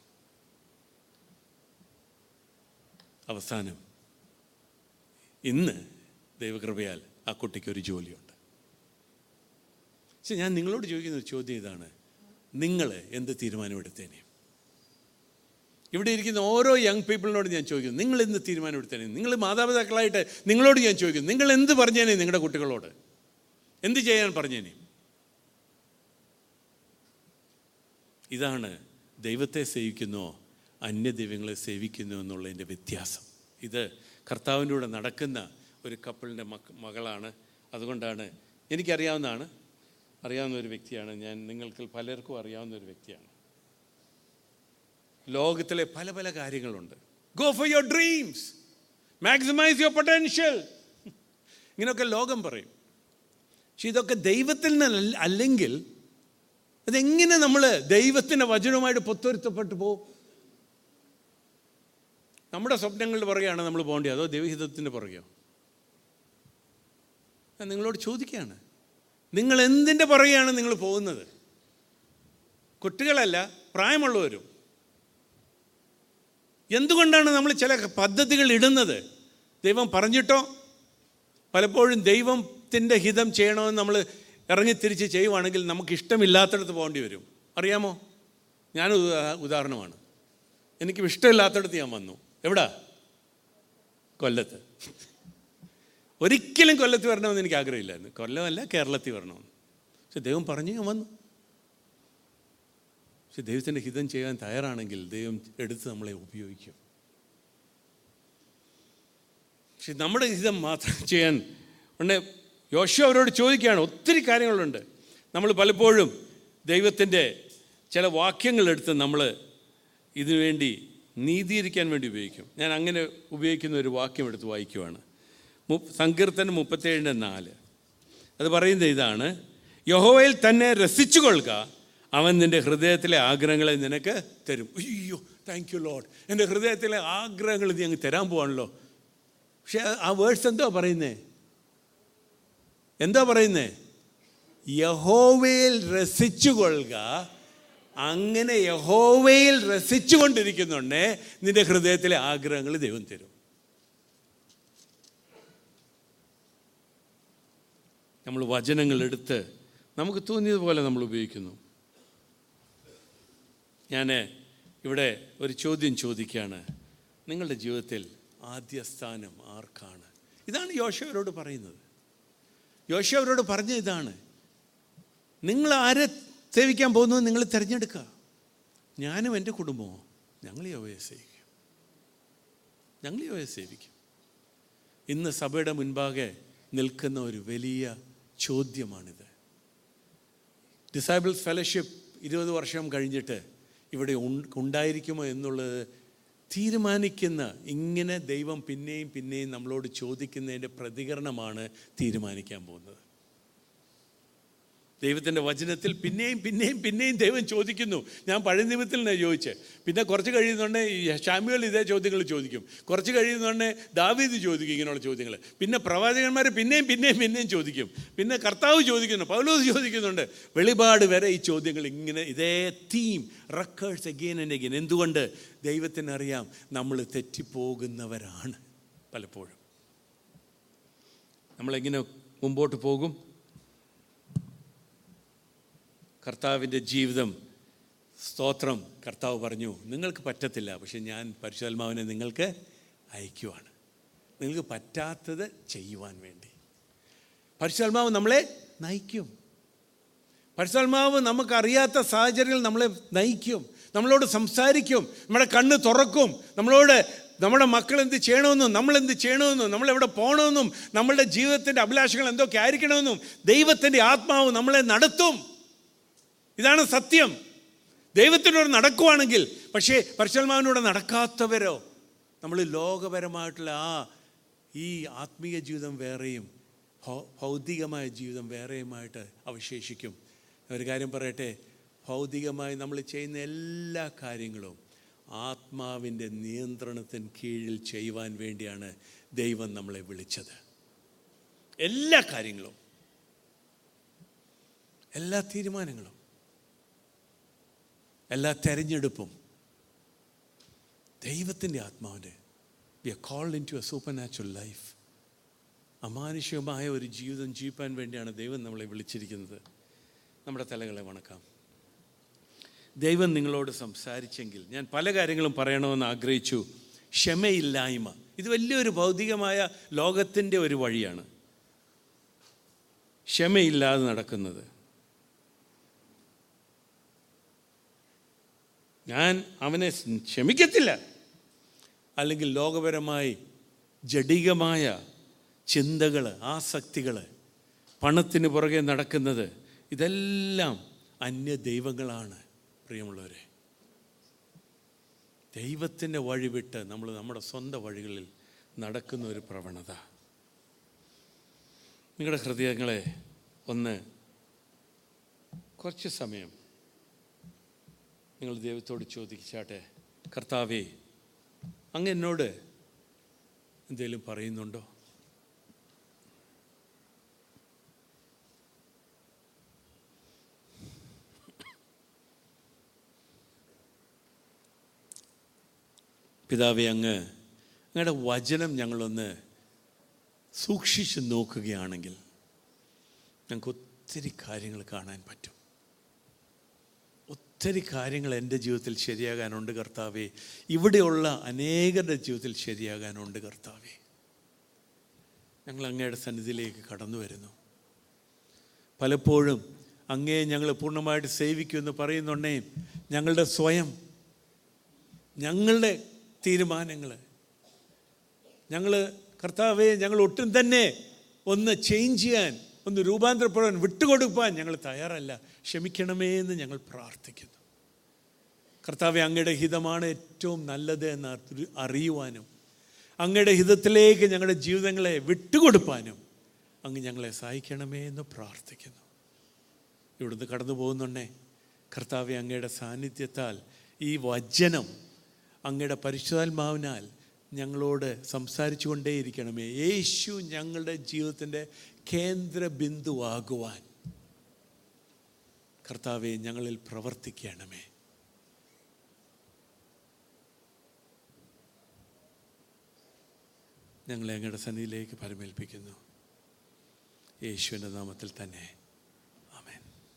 അവസാനം ഇന്ന് ദൈവകൃപയാൽ ആ കുട്ടിക്ക് ഒരു ജോലിയുണ്ട് പക്ഷെ ഞാൻ നിങ്ങളോട് ചോദിക്കുന്ന ഒരു ചോദ്യം ഇതാണ് നിങ്ങൾ എന്ത് തീരുമാനമെടുത്തേനെ ഇവിടെ ഇരിക്കുന്ന ഓരോ യങ് പീപ്പിളിനോട് ഞാൻ ചോദിക്കുന്നു നിങ്ങൾ എന്ത് തീരുമാനമെടുത്തേനെ നിങ്ങൾ മാതാപിതാക്കളായിട്ട് നിങ്ങളോട് ഞാൻ ചോദിക്കുന്നു നിങ്ങൾ എന്ത് പറഞ്ഞേനെ നിങ്ങളുടെ കുട്ടികളോട് എന്ത് ചെയ്യാൻ പറഞ്ഞേനെ ഇതാണ് ദൈവത്തെ സേവിക്കുന്നോ അന്യദൈവങ്ങളെ സേവിക്കുന്നോ എന്നുള്ളതിൻ്റെ വ്യത്യാസം ഇത് കർത്താവിൻ്റെ കൂടെ നടക്കുന്ന ഒരു കപ്പിളിൻ്റെ മക്ക മകളാണ് അതുകൊണ്ടാണ് എനിക്കറിയാവുന്നതാണ് അറിയാവുന്ന ഒരു വ്യക്തിയാണ് ഞാൻ നിങ്ങൾക്ക് പലർക്കും അറിയാവുന്ന ഒരു വ്യക്തിയാണ് ലോകത്തിലെ പല പല കാര്യങ്ങളുണ്ട് go for your dreams maximise your potential ഇങ്ങനെയൊക്കെ ലോകം പറയും പക്ഷെ ഇതൊക്കെ ദൈവത്തിൽ നിന്ന് അല്ലെങ്കിൽ അതെങ്ങനെ നമ്മൾ ദൈവത്തിൻ്റെ വചനവുമായിട്ട് പൊത്തൊരുത്തപ്പെട്ടു പോകും നമ്മുടെ സ്വപ്നങ്ങളുടെ പുറകെയാണ് നമ്മൾ പോകേണ്ടത് അതോ ദൈവഹിതത്തിൻ്റെ പുറകെയോ ഞാൻ നിങ്ങളോട് ചോദിക്കുകയാണ് നിങ്ങൾ എന്തിൻ്റെ പുറകെയാണ് നിങ്ങൾ പോകുന്നത് കുട്ടികളല്ല പ്രായമുള്ളവരും എന്തുകൊണ്ടാണ് നമ്മൾ ചില പദ്ധതികൾ ഇടുന്നത് ദൈവം പറഞ്ഞിട്ടോ പലപ്പോഴും ദൈവത്തിൻ്റെ ഹിതം ചെയ്യണമെന്ന് നമ്മൾ ഇറങ്ങിത്തിരിച്ച് ചെയ്യുവാണെങ്കിൽ നമുക്ക് ഇഷ്ടമില്ലാത്തടത്ത് പോകേണ്ടി വരും അറിയാമോ ഞാൻ ഉദാഹരണമാണ് എനിക്ക് ഇഷ്ടമില്ലാത്തടത്ത് ഞാൻ വന്നു എവിടാ കൊല്ലത്ത് ഒരിക്കലും കൊല്ലത്ത് വരണമെന്ന് എനിക്ക് ആഗ്രഹമില്ലായിരുന്നു കൊല്ലമല്ല കേരളത്തിൽ വരണമെന്ന് പക്ഷെ ദൈവം പറഞ്ഞു ഞാൻ വന്നു പക്ഷെ ദൈവത്തിൻ്റെ ഹിതം ചെയ്യാൻ തയ്യാറാണെങ്കിൽ ദൈവം എടുത്ത് നമ്മളെ ഉപയോഗിക്കും പക്ഷെ നമ്മുടെ ഹിതം മാത്രം ചെയ്യാൻ ഉണ്ട് യോശു അവരോട് ചോദിക്കുകയാണ് ഒത്തിരി കാര്യങ്ങളുണ്ട് നമ്മൾ പലപ്പോഴും ദൈവത്തിൻ്റെ ചില വാക്യങ്ങളെടുത്ത് നമ്മൾ ഇതിനുവേണ്ടി നീതീകരിക്കാൻ വേണ്ടി ഉപയോഗിക്കും ഞാൻ അങ്ങനെ ഉപയോഗിക്കുന്ന ഒരു വാക്യം എടുത്ത് വായിക്കുവാണ് മു സങ്കീർത്തനം മുപ്പത്തേഴിൻ്റെ നാല് അത് പറയുന്നത് ഇതാണ് യഹോവയിൽ തന്നെ രസിച്ചു കൊള്ളുക അവൻ നിൻ്റെ ഹൃദയത്തിലെ ആഗ്രഹങ്ങളെ നിനക്ക് തരും അയ്യോ താങ്ക് യു ലോഡ് എൻ്റെ ഹൃദയത്തിലെ ആഗ്രഹങ്ങൾ നീ അങ്ങ് തരാൻ പോവാണല്ലോ പക്ഷെ ആ വേർഡ്സ് എന്തോ പറയുന്നേ എന്താ പറയുന്നേ യഹോവയിൽ രസിച്ചു കൊള്ളുക അങ്ങനെ യഹോവയിൽ രസിച്ചു കൊണ്ടിരിക്കുന്നുണ്ടേ നിന്റെ ഹൃദയത്തിലെ ആഗ്രഹങ്ങൾ ദൈവം തരും നമ്മൾ വചനങ്ങൾ എടുത്ത് നമുക്ക് തോന്നിയതുപോലെ നമ്മൾ ഉപയോഗിക്കുന്നു ഞാൻ ഇവിടെ ഒരു ചോദ്യം ചോദിക്കുകയാണ് നിങ്ങളുടെ ജീവിതത്തിൽ ആദ്യ സ്ഥാനം ആർക്കാണ് ഇതാണ് യോശവരോട് പറയുന്നത് യോശവരോട് പറഞ്ഞ ഇതാണ് നിങ്ങൾ ആരെ സേവിക്കാൻ പോകുന്നത് നിങ്ങൾ തിരഞ്ഞെടുക്കുക ഞാനും എൻ്റെ കുടുംബമോ ഞങ്ങൾ യോവയെ സേവിക്കും ഞങ്ങൾ യോവയെ സേവിക്കും ഇന്ന് സഭയുടെ മുൻപാകെ നിൽക്കുന്ന ഒരു വലിയ ചോദ്യമാണിത് ഡിസൈബിൾസ് ഫെലോഷിപ്പ് ഇരുപത് വർഷം കഴിഞ്ഞിട്ട് ഇവിടെ ഉൺ- ഉണ്ടായിരിക്കുമോ എന്നുള്ളത് തീരുമാനിക്കുന്ന ഇങ്ങനെ ദൈവം പിന്നെയും പിന്നെയും നമ്മളോട് ചോദിക്കുന്നതിൻ്റെ പ്രതികരണമാണ് തീരുമാനിക്കാൻ പോകുന്നത് ദൈവത്തിൻ്റെ വചനത്തിൽ പിന്നെയും പിന്നെയും പിന്നെയും ദൈവം ചോദിക്കുന്നു ഞാൻ പഴയ നിയമത്തിൽ നിന്നാണ് ചോദിച്ചത് പിന്നെ കുറച്ച് കഴിയുന്നുണ്ട് ഷാമ്യുകൾ ഇതേ ചോദ്യങ്ങൾ ചോദിക്കും കുറച്ച് കഴിയുന്നുണ്ട് ദാവീദ് ചോദിക്കും ഇങ്ങനെയുള്ള ചോദ്യങ്ങൾ പിന്നെ പ്രവാചകന്മാർ പിന്നെയും പിന്നെയും പിന്നെയും ചോദിക്കും പിന്നെ കർത്താവ് ചോദിക്കുന്നു പൗലോസ് ചോദിക്കുന്നുണ്ട് വെളിപാട് വരെ ഈ ചോദ്യങ്ങൾ ഇങ്ങനെ ഇതേ theme recurs again and again എന്തുകൊണ്ട് ദൈവത്തിന് അറിയാം നമ്മൾ തെറ്റിപ്പോകുന്നവരാണ് പലപ്പോഴും നമ്മളെങ്ങനെ മുമ്പോട്ട് പോകും കർത്താവിൻ്റെ ജീവിതം സ്തോത്രം കർത്താവ് പറഞ്ഞു നിങ്ങൾക്ക് പറ്റത്തില്ല പക്ഷെ ഞാൻ പരിശുദ്ധാത്മാവിനെ നിങ്ങൾക്ക് അയക്കുവാണ് നിങ്ങൾക്ക് പറ്റാത്തത് ചെയ്യുവാൻ വേണ്ടി പരിശുദ്ധാത്മാവ് നമ്മളെ നയിക്കും പരിശുദ്ധാത്മാവ് നമുക്കറിയാത്ത സാഹചര്യങ്ങൾ നമ്മളെ നയിക്കും നമ്മളോട് സംസാരിക്കും നമ്മുടെ കണ്ണ് തുറക്കും നമ്മളോട് നമ്മുടെ മക്കൾ എന്ത് ചെയ്യണമെന്നും നമ്മൾ എന്ത് ചെയ്യണമെന്നും നമ്മൾ എവിടെ പോകണമെന്നും നമ്മളുടെ ജീവിതത്തിൻ്റെ അഭിലാഷങ്ങൾ എന്തൊക്കെ ആയിരിക്കണമെന്നും ദൈവത്തിൻ്റെ ആത്മാവ് നമ്മളെ നടത്തും ഇതാണ് സത്യം ദൈവത്തിനോട് നടക്കുവാണെങ്കിൽ പക്ഷേ പരിശുദ്ധാത്മാവിനോട് നടക്കാത്തവരോ നമ്മൾ ലോകപരമായിട്ടുള്ള ആ ഈ ആത്മീയ ജീവിതം വേറെയും ഭൗ- ഭൗതികമായ ജീവിതം വേറെയുമായിട്ട് അവശേഷിക്കും ഒരു കാര്യം പറയട്ടെ ഭൗതികമായി നമ്മൾ ചെയ്യുന്ന എല്ലാ കാര്യങ്ങളും ആത്മാവിൻ്റെ നിയന്ത്രണത്തിന് കീഴിൽ ചെയ്യുവാൻ വേണ്ടിയാണ് ദൈവം നമ്മളെ വിളിച്ചത് എല്ലാ കാര്യങ്ങളും എല്ലാ തീരുമാനങ്ങളും എല്ലാ തെരഞ്ഞെടുപ്പും ദൈവത്തിൻ്റെ ആത്മാവിൻ്റെ we are called into a supernatural life അമാനുഷികമായ ഒരു ജീവിതം ജീവിപ്പാൻ വേണ്ടിയാണ് ദൈവം നമ്മളെ വിളിച്ചിരിക്കുന്നത് നമ്മുടെ തലകളെ വണക്കാം ദൈവം നിങ്ങളോട് സംസാരിച്ചെങ്കിൽ ഞാൻ പല കാര്യങ്ങളും പറയണമെന്ന് ആഗ്രഹിച്ചു ക്ഷമയില്ലായ്മ ഇത് വലിയൊരു ഭൗതികമായ ലോകത്തിൻ്റെ ഒരു വഴിയാണ് ക്ഷമയില്ലാതെ നടക്കുന്നത് ഞാൻ അവനെ ക്ഷമിക്കത്തില്ല അല്ലെങ്കിൽ ലോകപരമായി ജഡികമായ ചിന്തകൾ ആസക്തികൾ പണത്തിന് പുറകെ നടക്കുന്നത് ഇതെല്ലാം അന്യ ദൈവങ്ങളാണ് പ്രിയമുള്ളവരെ ദൈവത്തിൻ്റെ വഴി വിട്ട് നമ്മൾ നമ്മുടെ സ്വന്തം വഴികളിൽ നടക്കുന്ന ഒരു പ്രവണത നിങ്ങളുടെ ഹൃദയങ്ങളെ ഒന്ന് കുറച്ച് സമയം നിങ്ങൾ ദൈവത്തോട് ചോദിച്ചാട്ടെ കർത്താവേ അങ്ങ് എന്നോട് എന്തെങ്കിലും പറയുന്നുണ്ടോ പിതാവെ അങ്ങ് അങ്ങയുടെ വചനം ഞങ്ങളൊന്ന് സൂക്ഷിച്ച് നോക്കുകയാണെങ്കിൽ ഞങ്ങൾക്ക് ഒത്തിരി കാര്യങ്ങൾ കാണാൻ പറ്റും ഒത്തിരി കാര്യങ്ങൾ എൻ്റെ ജീവിതത്തിൽ ശരിയാകാനുണ്ട് കർത്താവേ ഇവിടെയുള്ള അനേകരുടെ ജീവിതത്തിൽ ശരിയാകാനുണ്ട് കർത്താവേ ഞങ്ങൾ അങ്ങയുടെ സന്നിധിയിലേക്ക് കടന്നു വരുന്നു പലപ്പോഴും അങ്ങേ ഞങ്ങൾ പൂർണ്ണമായിട്ട് സേവിക്കുമെന്ന് പറയുന്നുണ്ടേ ഞങ്ങളുടെ സ്വയം ഞങ്ങളുടെ തീരുമാനങ്ങൾ ഞങ്ങൾ കർത്താവെ ഞങ്ങൾ ഒട്ടും തന്നെ ഒന്ന് ചേഞ്ച് ചെയ്യാൻ ഒന്ന് രൂപാന്തരപ്പെടാൻ വിട്ടുകൊടുക്കാൻ ഞങ്ങൾ തയ്യാറല്ല ക്ഷമിക്കണമേ എന്ന് ഞങ്ങൾ പ്രാർത്ഥിക്കുന്നു കർത്താവെ അങ്ങയുടെ ഹിതമാണ് ഏറ്റവും നല്ലത് എന്ന് അറി- അറിയുവാനും അങ്ങയുടെ ഹിതത്തിലേക്ക് ഞങ്ങളുടെ ജീവിതങ്ങളെ വിട്ടുകൊടുപ്പാനും അങ്ങ് ഞങ്ങളെ സഹായിക്കണമേ എന്ന് പ്രാർത്ഥിക്കുന്നു ഇവിടുന്ന് കടന്നു പോകുന്നുണ്ടേ കർത്താവെ അങ്ങയുടെ സാന്നിധ്യത്താൽ ഈ വചനം അങ്ങയുടെ പരിശുദ്ധാത്മാവിനാൽ ഞങ്ങളോട് സംസാരിച്ചു കൊണ്ടേയിരിക്കണമേ യേശു ഞങ്ങളുടെ ജീവിതത്തിൻ്റെ കേന്ദ്ര ബിന്ദുവാകുവാൻ കർത്താവെ ഞങ്ങളിൽ പ്രവർത്തിക്കണമേ ഞങ്ങളെ അങ്ങയുടെ സന്നിധിയിലേക്ക് പരമേൽപ്പിക്കുന്നു യേശുവിൻ്റെ നാമത്തിൽ തന്നെ